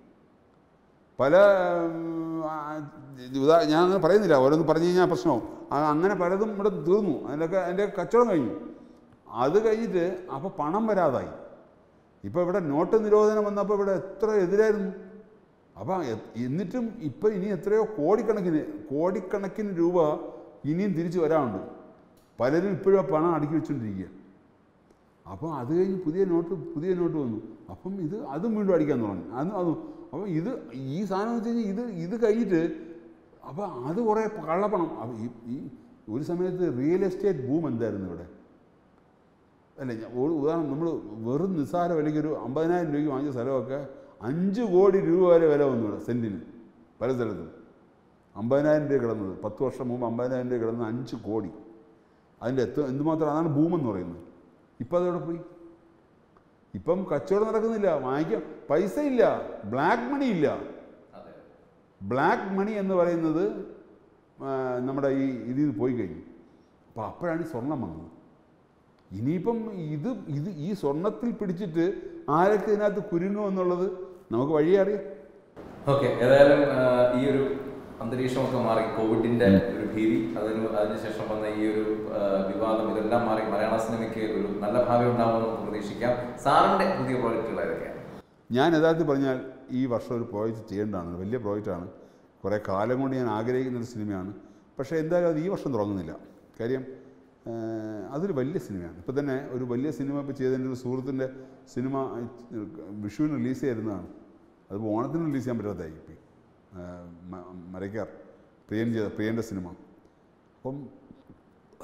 പല ഉം, ആ, ഉദാ ഞാൻ അങ്ങനെ പറയുന്നില്ല ഓരോന്ന് പറഞ്ഞു കഴിഞ്ഞാൽ പ്രശ്നവും ആ, അങ്ങനെ പലതും ഇവിടെ തീർന്നു അതിൻ്റെയൊക്കെ അതിൻ്റെ കച്ചവടം കഴിഞ്ഞു അത് കഴിഞ്ഞിട്ട് അപ്പോൾ പണം വരാതായി ഇപ്പോൾ ഇവിടെ നോട്ട് നിരോധനം വന്നപ്പോൾ ഇവിടെ എത്ര എതിരായിരുന്നു അപ്പോൾ എന്നിട്ടും ഇപ്പം ഇനി എത്രയോ കോടിക്കണക്കിന് കോടിക്കണക്കിന് രൂപ ഇനിയും തിരിച്ചു വരാനുണ്ട് പലരും ഇപ്പോഴും ആ പണം അടുക്കി വെച്ചുകൊണ്ടിരിക്കുക അപ്പോൾ അത് കഴിഞ്ഞ് പുതിയ നോട്ട് പുതിയ നോട്ട് വന്നു അപ്പം ഇത് അതും വീണ്ടും അടിക്കാൻ തുടങ്ങി അത് അതും അപ്പോൾ ഇത് ഈ സാധനം എന്ന് വെച്ച് കഴിഞ്ഞാൽ ഇത് ഇത് കഴിഞ്ഞിട്ട് അപ്പോൾ അത് കുറേ കള്ളപ്പണം അപ്പോൾ ഈ ഈ ഒരു സമയത്ത് റിയൽ എസ്റ്റേറ്റ് ബൂം എന്തായിരുന്നു ഇവിടെ അല്ല ഞാൻ ഒരു ഉദാഹരണം നമ്മൾ വെറും നിസ്സാര വിലയ്ക്ക് ഒരു അമ്പതിനായിരം രൂപയ്ക്ക് വാങ്ങിച്ച സ്ഥലമൊക്കെ അഞ്ച് കോടി രൂപ വരെ വില വന്നു ഇവിടെ സെൻറ്റിന് പല സ്ഥലത്തും അമ്പതിനായിരം രൂപ കിടന്നത് പത്ത് വർഷം മുമ്പ് അമ്പതിനായിരം രൂപ കിടന്നത് അഞ്ച് കോടി അതിൻ്റെ എത്ര എന്തുമാത്രം അതാണ് ബൂമെന്ന് പറയുന്നത് ഇപ്പം അതവിടെ പോയി ഇപ്പം കച്ചവടം നടക്കുന്നില്ല വാങ്ങിക്കാം പൈസ ഇല്ല ബ്ലാക്ക് മണി ഇല്ല അതെ ബ്ലാക്ക് മണി എന്ന് പറയുന്നത് ആ, നമ്മുടെ ഈ ഇതിൽ നിന്ന് പോയി കഴിഞ്ഞു അപ്പോൾ അപ്പോഴാണ് ഈ സ്വർണം വന്നത് ഇനിയിപ്പം ഇത് ഇത് ഈ സ്വർണത്തിൽ പിടിച്ചിട്ട് ആരൊക്കെ ഇതിനകത്ത് കുരുങ്ങും എന്നുള്ളത് നമുക്ക് വഴിയേ അറിയാം ഓക്കെ ഏതായാലും ആ, ഈ ഒരു അന്തരീക്ഷമൊക്കെ മാറി കോവിഡിന്റെ ഒരു ഭീതി അതിന് അതിനുശേഷം വന്ന ഈ ഒരു ആ, വിവാദം ഇതെല്ലാം മാറി മലയാള സിനിമയ്ക്ക് ഒരു നല്ല ഭാവി ഉണ്ടാവുമെന്ന് നമുക്ക് പ്രതീക്ഷിക്കാം സാറിന്റെ പുതിയ പ്രോജക്റ്റുകൾ ഏതൊക്കെയാണ് ഞാൻ യഥാർത്ഥത്തിൽ പറഞ്ഞാൽ ഈ വർഷം ഒരു പ്രോജക്റ്റ് ചെയ്യേണ്ടതാണ് വലിയ പ്രോജക്റ്റാണ് കുറേ കാലം കൊണ്ട് ഞാൻ ആഗ്രഹിക്കുന്ന ഒരു സിനിമയാണ് പക്ഷേ എന്തായാലും അത് ഈ വർഷം തുടങ്ങുന്നില്ല കാര്യം ഏഹ്, അതൊരു വലിയ സിനിമയാണ് ഇപ്പോൾ തന്നെ ഒരു വലിയ സിനിമ ഇപ്പോൾ ചെയ്തതിൻ്റെ ഒരു സുഹൃത്തിൻ്റെ സിനിമ വിഷുവിന് റിലീസ് ചെയ്യുന്നതാണ് അതിപ്പോൾ ഓണത്തിന് റിലീസ് ചെയ്യാൻ പറ്റാത്തതായി ഇപ്പം മരയ്ക്കാർ പ്രിയൻ ചെയ്ത പ്രിയൻ്റെ സിനിമ അപ്പം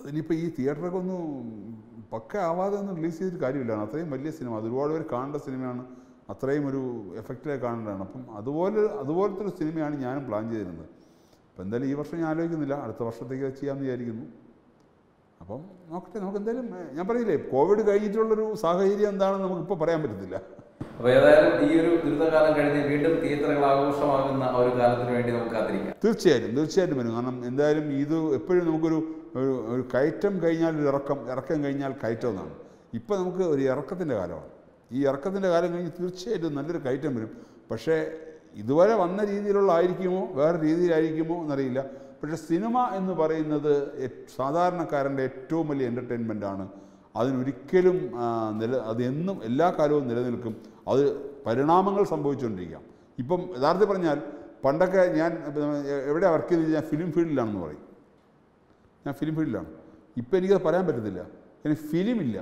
അതിനിപ്പോൾ ഈ തിയേറ്ററൊക്കെ ഒന്ന് പക്ക ആവാതെ ഒന്നും റിലീസ് ചെയ്തിട്ട് കാര്യമില്ല അത്രയും വലിയ സിനിമ അത് ഒരുപാട് പേര് കാണേണ്ട സിനിമയാണ് അത്രയും ഒരു എഫക്റ്റിലായി കാണേണ്ടതാണ് അപ്പം അതുപോലെ അതുപോലത്തെ ഒരു സിനിമയാണ് ഞാനും പ്ലാൻ ചെയ്തിരുന്നത് അപ്പം എന്തായാലും ഈ വർഷം ഞാൻ ആലോചിക്കുന്നില്ല അടുത്ത വർഷത്തേക്ക് അത് ചെയ്യാമെന്ന് വിചാരിക്കുന്നു അപ്പം നോക്കട്ടെ നമുക്ക് എന്തായാലും ഏ, ഞാൻ പറയില്ലേ കോവിഡ് കഴിഞ്ഞിട്ടുള്ളൊരു സാഹചര്യം എന്താണെന്ന് നമുക്കിപ്പോൾ പറയാൻ പറ്റത്തില്ല അപ്പൊ ഏതായാലും ഈ ഒരു ദുരിതകാലം കഴിഞ്ഞ് വീണ്ടും തിയേറ്ററുകൾ ആഘോഷമാകുന്ന ആ ഒരു കാലത്തിന് വേണ്ടി നമുക്ക് കാത്തിരിക്കാം തീർച്ചയായിട്ടും തീർച്ചയായിട്ടും വരും കാരണം എന്തായാലും ഇത് എപ്പോഴും നമുക്കൊരു ഒരു ഒരു കയറ്റം കഴിഞ്ഞാൽ ഒരു ഇറക്കം ഇറക്കം കഴിഞ്ഞാൽ കയറ്റം എന്നാണ് ഇപ്പം നമുക്ക് ഒരു ഇറക്കത്തിൻ്റെ കാലമാണ് ഈ ഇറക്കത്തിൻ്റെ കാലം കഴിഞ്ഞ് തീർച്ചയായിട്ടും നല്ലൊരു കയറ്റം വരും പക്ഷേ ഇതുവരെ വന്ന രീതിയിലുള്ള ആയിരിക്കുമോ വേറെ രീതിയിലായിരിക്കുമോ എന്നറിയില്ല പക്ഷേ സിനിമ എന്ന് പറയുന്നത് എ- സാധാരണക്കാരൻ്റെ ഏറ്റവും വലിയ എൻ്റർടൈൻമെൻ്റ് ആണ് അതിനൊരിക്കലും ആ, നില അത് എന്നും എല്ലാ കാലവും നിലനിൽക്കും അത് പരിണാമങ്ങൾ സംഭവിച്ചുകൊണ്ടിരിക്കാം ഇപ്പം യഥാർത്ഥത്തിൽ പറഞ്ഞാൽ പണ്ടൊക്കെ ഞാൻ എവിടെ വർക്ക് ചെയ്തത് ഞാൻ ഫിലിം ഫീൽഡിലാണെന്ന് പറയും ഞാൻ ഫിലിം ഫീൽഡിലാണ് ഇപ്പം എനിക്കത് പറയാൻ പറ്റത്തില്ല ഇനി ഫിലിമില്ല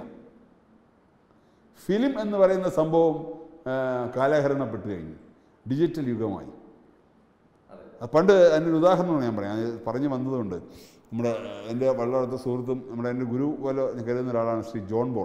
ഫിലിം എന്ന് പറയുന്ന സംഭവം ആ, കാലഹരണപ്പെട്ട് കഴിഞ്ഞു ഡിജിറ്റൽ യുഗമായി അതെ അത് പണ്ട് അതിൻ്റെ ഒരു ഉദാഹരണമാണ് ഞാൻ പറയാം അത് പറഞ്ഞു വന്നതുകൊണ്ട് നമ്മുടെ എൻ്റെ വളരെ അടുത്ത സുഹൃത്തും നമ്മുടെ എൻ്റെ ഗുരു പോലെ ഞാൻ കരുതുന്ന ഒരാളാണ് ശ്രീ ജോൺ ബോൾ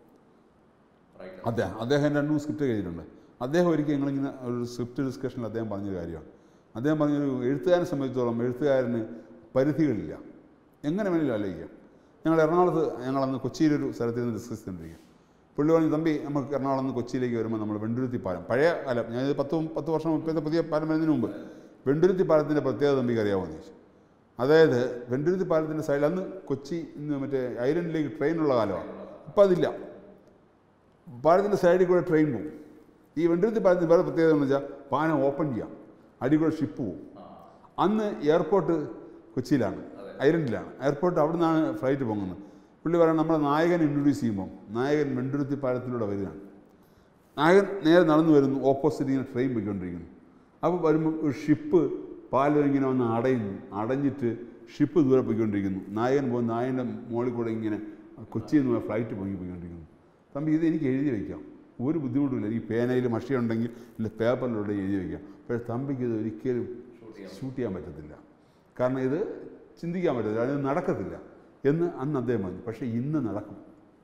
റൈറ്റ് അദ്ദേഹം അദ്ദേഹം രണ്ട് മൂന്ന് സ്ക്രിപ്റ്റ് എഴുതിയിട്ടുണ്ട് അദ്ദേഹം ഒരിക്കൽ ഞങ്ങളിങ്ങനെ ഒരു സ്ക്രിപ്റ്റ് ഡിസ്കഷനിൽ അദ്ദേഹം പറഞ്ഞൊരു കാര്യമാണ് അദ്ദേഹം പറഞ്ഞൊരു എഴുത്തുകാരനെ സംബന്ധിച്ചിടത്തോളം എഴുത്തുകാരന് പരിധികളില്ല എങ്ങനെ വേണമെങ്കിലും ആലോചിക്കാം ഞങ്ങൾ എറണാകുളത്ത് ഞങ്ങളന്ന് കൊച്ചിയിലൊരു സ്ഥലത്തിരുന്ന് ഡിസ്കസ് ചെയ്തുകൊണ്ടിരിക്കുക പുള്ളി പറഞ്ഞു തമ്പി നമുക്ക് എറണാകുളം നിന്ന് കൊച്ചിയിലേക്ക് വരുമ്പോൾ നമ്മൾ വെണ്ടുരുത്തി പാലം പഴയ കാലം ഞാൻ പത്ത് പത്ത് വർഷം മുപ്പത്തെ പുതിയ പാലം വരുന്നതിന് മുമ്പ് വെണ്ടുരുത്തി പാലത്തിൻ്റെ പ്രത്യേകത തമ്പിക്ക് അറിയാമോ എന്ന് ചോദിച്ചു അതായത് വെണ്ടുരുത്തി പാലത്തിൻ്റെ സൈഡിൽ അന്ന് കൊച്ചി ഇന്ന് മറ്റേ ഐലൻഡിലേക്ക് ട്രെയിനുള്ള കാലമാണ് ഇപ്പം അതില്ല പാലത്തിൻ്റെ സൈഡിൽ കൂടെ ട്രെയിൻ പോകും ഈ വെണ്ടുരുത്തി പാലത്തിന് വേറെ പ്രത്യേകത എന്ന് വെച്ചാൽ പാലം ഓപ്പൺ ചെയ്യാം അടി കൂടെ ഷിപ്പ് പോകും അന്ന് എയർപോർട്ട് കൊച്ചിയിലാണ് ഐലൻഡിലാണ് എയർപോർട്ട് അവിടെ നിന്നാണ് ഫ്ലൈറ്റ് പോകുന്നത് പുള്ളി പറയുന്നത് നമ്മുടെ നായകൻ ഇൻട്രൊഡ്യൂസ് ചെയ്യുമ്പോൾ നായകൻ വെണ്ടുരുത്തി പാലത്തിലൂടെ വരികയാണ് നായകൻ നേരെ നടന്നു വരുന്നു ഓപ്പോസിറ്റ് ഇങ്ങനെ ട്രെയിൻ പോയിക്കൊണ്ടിരിക്കുന്നു അപ്പോൾ വരുമ്പോൾ ഒരു ഷിപ്പ് പാലം ഇങ്ങനെ വന്ന് അടയുന്നു അടഞ്ഞിട്ട് ഷിപ്പ് ദൂരെ പോയിക്കൊണ്ടിരിക്കുന്നു നായകൻ പോകുന്ന നായകൻ്റെ മുകളിൽ കൂടെ ഇങ്ങനെ കൊച്ചിയിൽ നിന്ന് ഫ്ലൈറ്റ് പൊങ്ങി പോയിക്കൊണ്ടിരിക്കുന്നു തമ്പി ഇത് എനിക്ക് എഴുതി വയ്ക്കാം ഒരു ബുദ്ധിമുട്ടുമില്ല ഈ പേനയിൽ മഷിയുണ്ടെങ്കിൽ ഇല്ല പേപ്പറിലൂടെ എഴുതി വയ്ക്കാം പക്ഷേ തമ്പിക്ക് ഇത് ഒരിക്കലും ഷൂട്ട് ചെയ്യാൻ പറ്റത്തില്ല കാരണം ഇത് ചിന്തിക്കാൻ പറ്റത്തില്ല അത് നടക്കത്തില്ല എന്ന് അന്ന് അദ്ദേഹം പറഞ്ഞു പക്ഷേ ഇന്ന് നടക്കും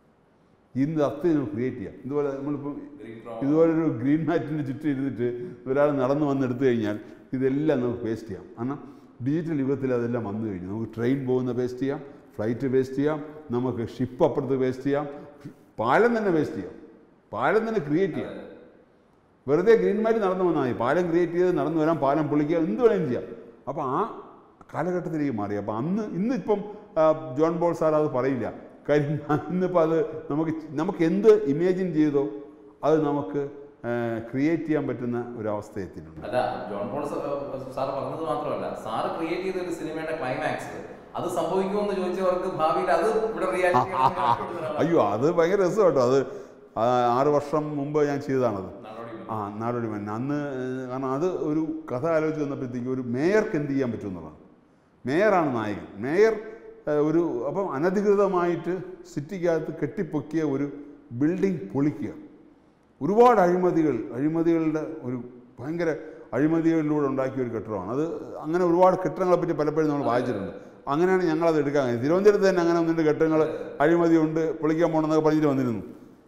ഇന്ന് അത്രയും നമുക്ക് ക്രിയേറ്റ് ചെയ്യാം ഇതുപോലെ നമ്മളിപ്പം ഗ്രീൻ ഡ്രോൺ ഇതുപോലൊരു ഗ്രീൻ മാറ്റിൻ്റെ ചുറ്റും ഇരുന്നിട്ട് ഒരാൾ നടന്നു വന്ന് എടുത്തു കഴിഞ്ഞാൽ ഇതെല്ലാം നമുക്ക് പേസ്റ്റ് ചെയ്യാം കാരണം ഡിജിറ്റൽ യുഗത്തിൽ അതെല്ലാം വന്നു കഴിഞ്ഞു നമുക്ക് ട്രെയിൻ പോകുന്ന പേസ്റ്റ് ചെയ്യാം ഫ്ലൈറ്റ് വേസ്റ്റ് ചെയ്യാം നമുക്ക് ഷിപ്പ് അപ്പുറത്ത് വേസ്റ്റ് ചെയ്യാം പാലം തന്നെ വേസ്റ്റ് ചെയ്യാം പാലം തന്നെ ക്രിയേറ്റ് ചെയ്യാം വെറുതെ ഗ്രീൻ മാറ്റ് നടന്നു വന്നാൽ മതി പാലം ക്രിയേറ്റ് ചെയ്ത് നടന്നു വരാം പാലം പൊളിക്കുക എന്ത് വേണമെങ്കിലും ചെയ്യാം അപ്പോൾ ആ കാലഘട്ടത്തിലേക്ക് മാറി അപ്പോൾ അന്ന് ഇന്നിപ്പം ആ, ജോൺ ബോൾ സാർ അത് പറയില്ല കാര്യം ഇന്നിപ്പോൾ അത് നമുക്ക് നമുക്ക് എന്ത് ഇമേജിൻ ചെയ്തോ അത് നമുക്ക് ക്രിയേറ്റ് ചെയ്യാൻ പറ്റുന്ന ഒരവസ്ഥ എത്തിയിട്ടുണ്ട് അല്ല ജോൺ പോൾ സാർ പറഞ്ഞത് മാത്രമല്ല സാറ് ക്രിയേറ്റ് ചെയ്ത ഒരു സിനിമയുടെ ക്ലൈമാക്സ് അത് സംഭവിക്കുമെന്ന് ചോദിച്ചവർക്ക് ഭാവിയിൽ അത് ഇവിടെ റിയാലിറ്റി അയ്യോ അത് ഭയങ്കര രസം കേട്ടോ അത് ആ, ആറ് വർഷം മുമ്പ് ഞാൻ ചെയ്തതാണത് ആ നാടോടി മന്ന അന്ന് ഏഹ്, കാരണം അത് ഒരു കഥ ആലോചിച്ച് വന്നപ്പോഴത്തേക്ക് ഒരു മേയർക്ക് എന്ത് ചെയ്യാൻ പറ്റും എന്നുള്ളതാണ് മേയറാണ് നായകൻ മേയർ ഏഹ്, ഒരു അപ്പം അനധികൃതമായിട്ട് സിറ്റിക്കകത്ത് കെട്ടിപ്പൊക്കിയ ഒരു ബിൽഡിംഗ് പൊളിക്കുക ഒരുപാട് അഴിമതികൾ അഴിമതികളുടെ ഒരു ഭയങ്കര അഴിമതികളിലൂടെ ഉണ്ടാക്കിയ ഒരു കെട്ടിടമാണ് അത് അങ്ങനെ ഒരുപാട് കെട്ടിടങ്ങളെ പറ്റി പലപ്പോഴും നമ്മൾ വായിച്ചിട്ടുണ്ട് അങ്ങനെയാണ് ഞങ്ങളത് എടുക്കാൻ കഴിയുന്നത് തിരുവനന്തപുരത്ത് തന്നെ അങ്ങനെ ഒന്നിട്ട് കെട്ടിടങ്ങൾ അഴിമതിയുണ്ട് പൊളിക്കാൻ പോകണമെന്നൊക്കെ പറഞ്ഞിട്ട് വന്നിരുന്നു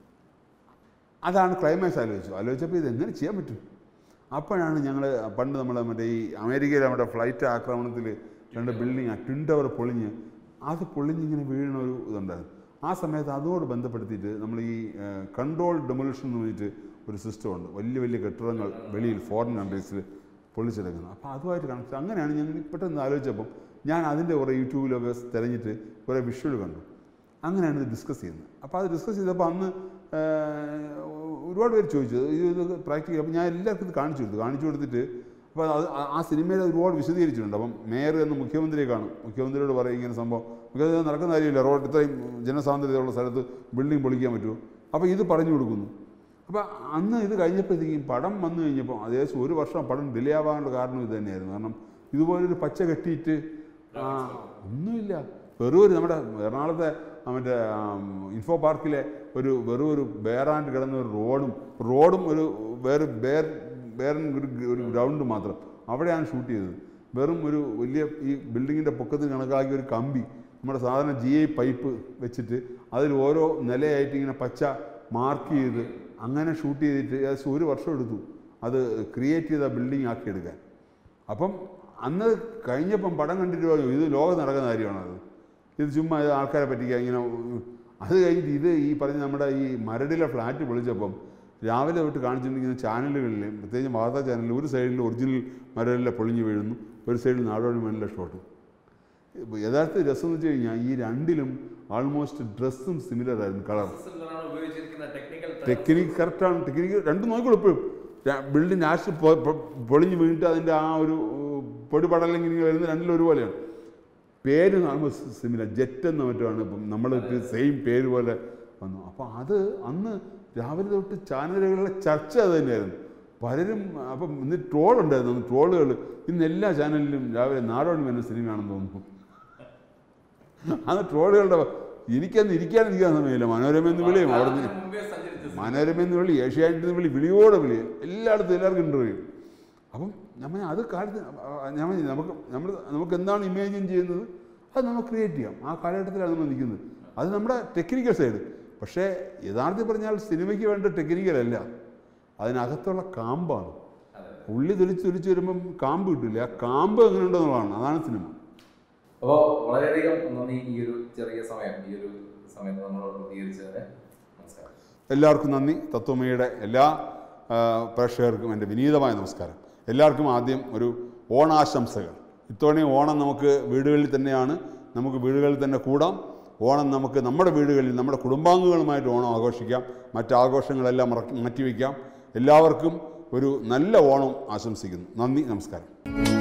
അതാണ് ക്ലൈമാക്സ് ആലോചിച്ചു ആലോചിച്ചപ്പോൾ ഇത് എങ്ങനെ ചെയ്യാൻ പറ്റും അപ്പോഴാണ് ഞങ്ങൾ പണ്ട് നമ്മൾ മറ്റേ ഈ അമേരിക്കയിലെ നമ്മുടെ ഫ്ലൈറ്റ് ആക്രമണത്തിൽ രണ്ട് ബിൽഡിങ് ട്വിൻ ടവർ പൊളിഞ്ഞ് അത് പൊളിഞ്ഞിങ്ങനെ വീഴുന്ന ഒരു ഇതുണ്ടായിരുന്നു ആ സമയത്ത് അതോട് ബന്ധപ്പെടുത്തിയിട്ട് നമ്മൾ ഈ കൺട്രോൾ ഡെമൊലിഷൻ എന്ന് പറഞ്ഞിട്ട് ഒരു സിസ്റ്റം ഉണ്ട് വലിയ വലിയ കെട്ടിടങ്ങൾ വെളിയിൽ ഫോറിൻ കൺട്രീസിൽ പൊളിച്ചെടുക്കുന്നത് അപ്പോൾ അതുമായിട്ട് കണക്ട് അങ്ങനെയാണ് ഞങ്ങൾ പെട്ടെന്ന് ആലോചിച്ചപ്പം ഞാൻ അതിൻ്റെ കുറേ യൂട്യൂബിലൊക്കെ തിരഞ്ഞിട്ട് കുറേ വിഷ്വൽ കണ്ടു അങ്ങനെയാണ് ഇത് ഡിസ്കസ് ചെയ്യുന്നത് അപ്പോൾ അത് ഡിസ്കസ് ചെയ്തപ്പോൾ അന്ന് ഏഹ്, ഒരുപാട് പേര് ചോദിച്ചു ഇത് ഇത് പ്രാക്ടിക്കൽ അപ്പോൾ ഞാൻ എല്ലാവർക്കും ഇത് കാണിച്ചു കൊടുത്തു കാണിച്ചു കൊടുത്തിട്ട് അപ്പോൾ അത് ആ- ആ സിനിമയിൽ ഒരുപാട് വിശദീകരിച്ചിട്ടുണ്ട് അപ്പം മേയർ എന്ന് മുഖ്യമന്ത്രിയെ കാണും മുഖ്യമന്ത്രിയോട് പറയും ഇങ്ങനെ സംഭവം മുഖ്യമന്ത്രി നടക്കുന്ന കാര്യമില്ല റോഡ് ഇത്രയും ജനസാന്ദ്രതയുള്ള സ്ഥലത്ത് ബിൽഡിംഗ് പൊളിക്കാൻ പറ്റുമോ അപ്പോൾ ഇത് പറഞ്ഞു കൊടുക്കുന്നു അപ്പോൾ അന്ന് ഇത് കഴിഞ്ഞപ്പോഴത്തേക്കും പടം വന്നു കഴിഞ്ഞപ്പോൾ ഏകദേശം ഒരു വർഷം പടം ഡിലേ ആവാനുള്ള കാരണം ഇത് തന്നെയായിരുന്നു കാരണം ഇതുപോലൊരു പച്ച കെട്ടിയിട്ട് ആ, ഒന്നുമില്ല വെറും ഒരു നമ്മുടെ എറണാകുളത്തെ ആ മറ്റേ ആം, ഇൻഫോ പാർക്കിലെ ഒരു വെറും ഒരു ബേറാണ്ട് കിടന്ന ഒരു റോഡും റോഡും ഒരു വേറെ ബേർ ബേറൻ ഒരു ഒരു ഗ്രൗണ്ട് മാത്രം അവിടെയാണ് ഷൂട്ട് ചെയ്തത് വെറും ഒരു വലിയ ഈ ബിൽഡിങ്ങിൻ്റെ പൊക്കത്തിൽ കണക്കാക്കിയ ഒരു കമ്പി നമ്മുടെ സാധാരണ ജി ഐ പൈപ്പ് വെച്ചിട്ട് അതിൽ ഓരോ നിലയായിട്ട് ഇങ്ങനെ പച്ച മാർക്ക് ചെയ്ത് അങ്ങനെ ഷൂട്ട് ചെയ്തിട്ട് ഏകദേശം ഒരു വർഷം എടുത്തു അത് ക്രിയേറ്റ് ചെയ്ത ബിൽഡിംഗ് ആക്കി എടുക്കാൻ അപ്പം അന്ന് കഴിഞ്ഞപ്പം പടം കണ്ടിട്ട് പറഞ്ഞു ഇത് ലോകം നടക്കുന്ന കാര്യമാണത് ഇത് ചുമ്മാ ഇത് ആൾക്കാരെ പറ്റിക്കുക ഇങ്ങനെ ഉം, അത് കഴിഞ്ഞിട്ട് ഇത് ഈ പറഞ്ഞ നമ്മുടെ ഈ മരടിലെ ഫ്ലാറ്റ് പൊളിച്ചപ്പം രാവിലെ തൊട്ട് കാണിച്ചിട്ടുണ്ടെങ്കിൽ ചാനലുകളിൽ പ്രത്യേകിച്ച് വാർത്താ ചാനലിൽ ഒരു സൈഡിൽ ഒറിജിനൽ മരടിലെ പൊളിഞ്ഞു വീഴുന്നു ഒരു സൈഡിൽ നാടോടി മണ്ണിലെ ഷോട്ട് യഥാർത്ഥ രസം എന്ന് വെച്ച് കഴിഞ്ഞാൽ ഈ രണ്ടിലും ആൾമോസ്റ്റ് ഡ്രസ്സും സിമിലർ ആയിരുന്നു കളർ സിൽവറാണ് ഉപയോഗിച്ചിരിക്കുന്ന ടെക്നിക്കൽ ടെക്നിക്ക് കറക്റ്റാണ് ടെക്നിക്ക് രണ്ടും നോക്കിക്കോളൂ ഇപ്പോഴും ബിൽഡിംഗ് നാഷ് പൊളിഞ്ഞ് വീണിട്ട് അതിൻ്റെ ആ ഒരു ഉം, പൊടി പടലെങ്കിൽ ഇങ്ങനെ വരുന്ന രണ്ടിലും ഒരുപോലെയാണ് പേര് കാണുമ്പോൾ സിമിലർ ജെറ്റ് എന്ന മറ്റുമാണ് ഇപ്പം നമ്മൾ സെയിം പേര് പോലെ വന്നു അപ്പോൾ അത് അന്ന് രാവിലെ തൊട്ട് ചാനലുകളിലെ ചർച്ച അത് തന്നെയായിരുന്നു പലരും അപ്പം ഇന്ന് ട്രോൾ ഉണ്ടായിരുന്നു ട്രോളുകൾ ഇന്ന് എല്ലാ ചാനലിലും രാവിലെ നാടോടി വരുന്ന സിനിമയാണെന്ന് തോന്നുന്നു അന്ന് ട്രോളുകളുടെ എനിക്കന്ന് ഇരിക്കാൻ ഇരിക്കാൻ സമയമില്ല മനോരമ എന്ന് വിളിയും അവിടെ നിന്ന് മുമ്പേ സഞ്ചരിച്ച മനോരമ എന്ന് വിളി ഏഷ്യാനെറ്റ് എന്ന് വിളി വിളിയോടെ വിളി എല്ലായിടത്തും എല്ലാവർക്കും ഇൻ്റർവ്യൂ അപ്പം നമ്മൾ അത് കാലത്ത് ഞാൻ നമുക്ക് നമ്മൾ നമുക്ക് എന്താണ് ഇമാജിൻ ചെയ്യുന്നത് അത് നമുക്ക് ക്രിയേറ്റ് ചെയ്യാം ആ കാലഘട്ടത്തിലാണ് നമ്മൾ നിൽക്കുന്നത് അത് നമ്മുടെ ടെക്നിക്കൽ സൈഡ് പക്ഷേ യഥാർത്ഥത്തിൽ പറഞ്ഞാൽ സിനിമയ്ക്ക് വേണ്ട ടെക്നിക്കൽ അല്ല അതിനകത്തുള്ള കാമ്പാണ് അതെ ഉള്ളി തൊലിച്ച് തൊലിച്ച് വരുമ്പം കാമ്പ് കിട്ടില്ല ആ കാമ്പ് എങ്ങനെ ഉണ്ടെന്നുള്ളതാണ് അതാണ് സിനിമ അപ്പോൾ വളരെയധികം നന്ദി ഈ ഒരു ചെറിയ സമയം ഈ ഒരു സമയത്ത് നമ്മളോട് പ്രതികരിച്ചതിന് നമസ്കാരം എല്ലാവർക്കും നന്ദി തത്വമയുടെ എല്ലാ ആ, പ്രേക്ഷകർക്കും എൻ്റെ വിനീതമായ നമസ്കാരം എല്ലാവർക്കും ആദ്യം ഒരു ഓണാശംസകൾ ഇത്തവണ ഓണം നമുക്ക് വീടുകളിൽ തന്നെയാണ് നമുക്ക് വീടുകളിൽ തന്നെ കൂടാം ഓണം നമുക്ക് നമ്മുടെ വീടുകളിൽ നമ്മുടെ കുടുംബാംഗങ്ങളുമായിട്ട് ഓണം ആഘോഷിക്കാം മറ്റ് ആഘോഷങ്ങളെല്ലാം മറക്കി മാറ്റിവെക്കാം എല്ലാവർക്കും ഒരു നല്ല ഓണം ആശംസിക്കുന്നു നന്ദി നമസ്കാരം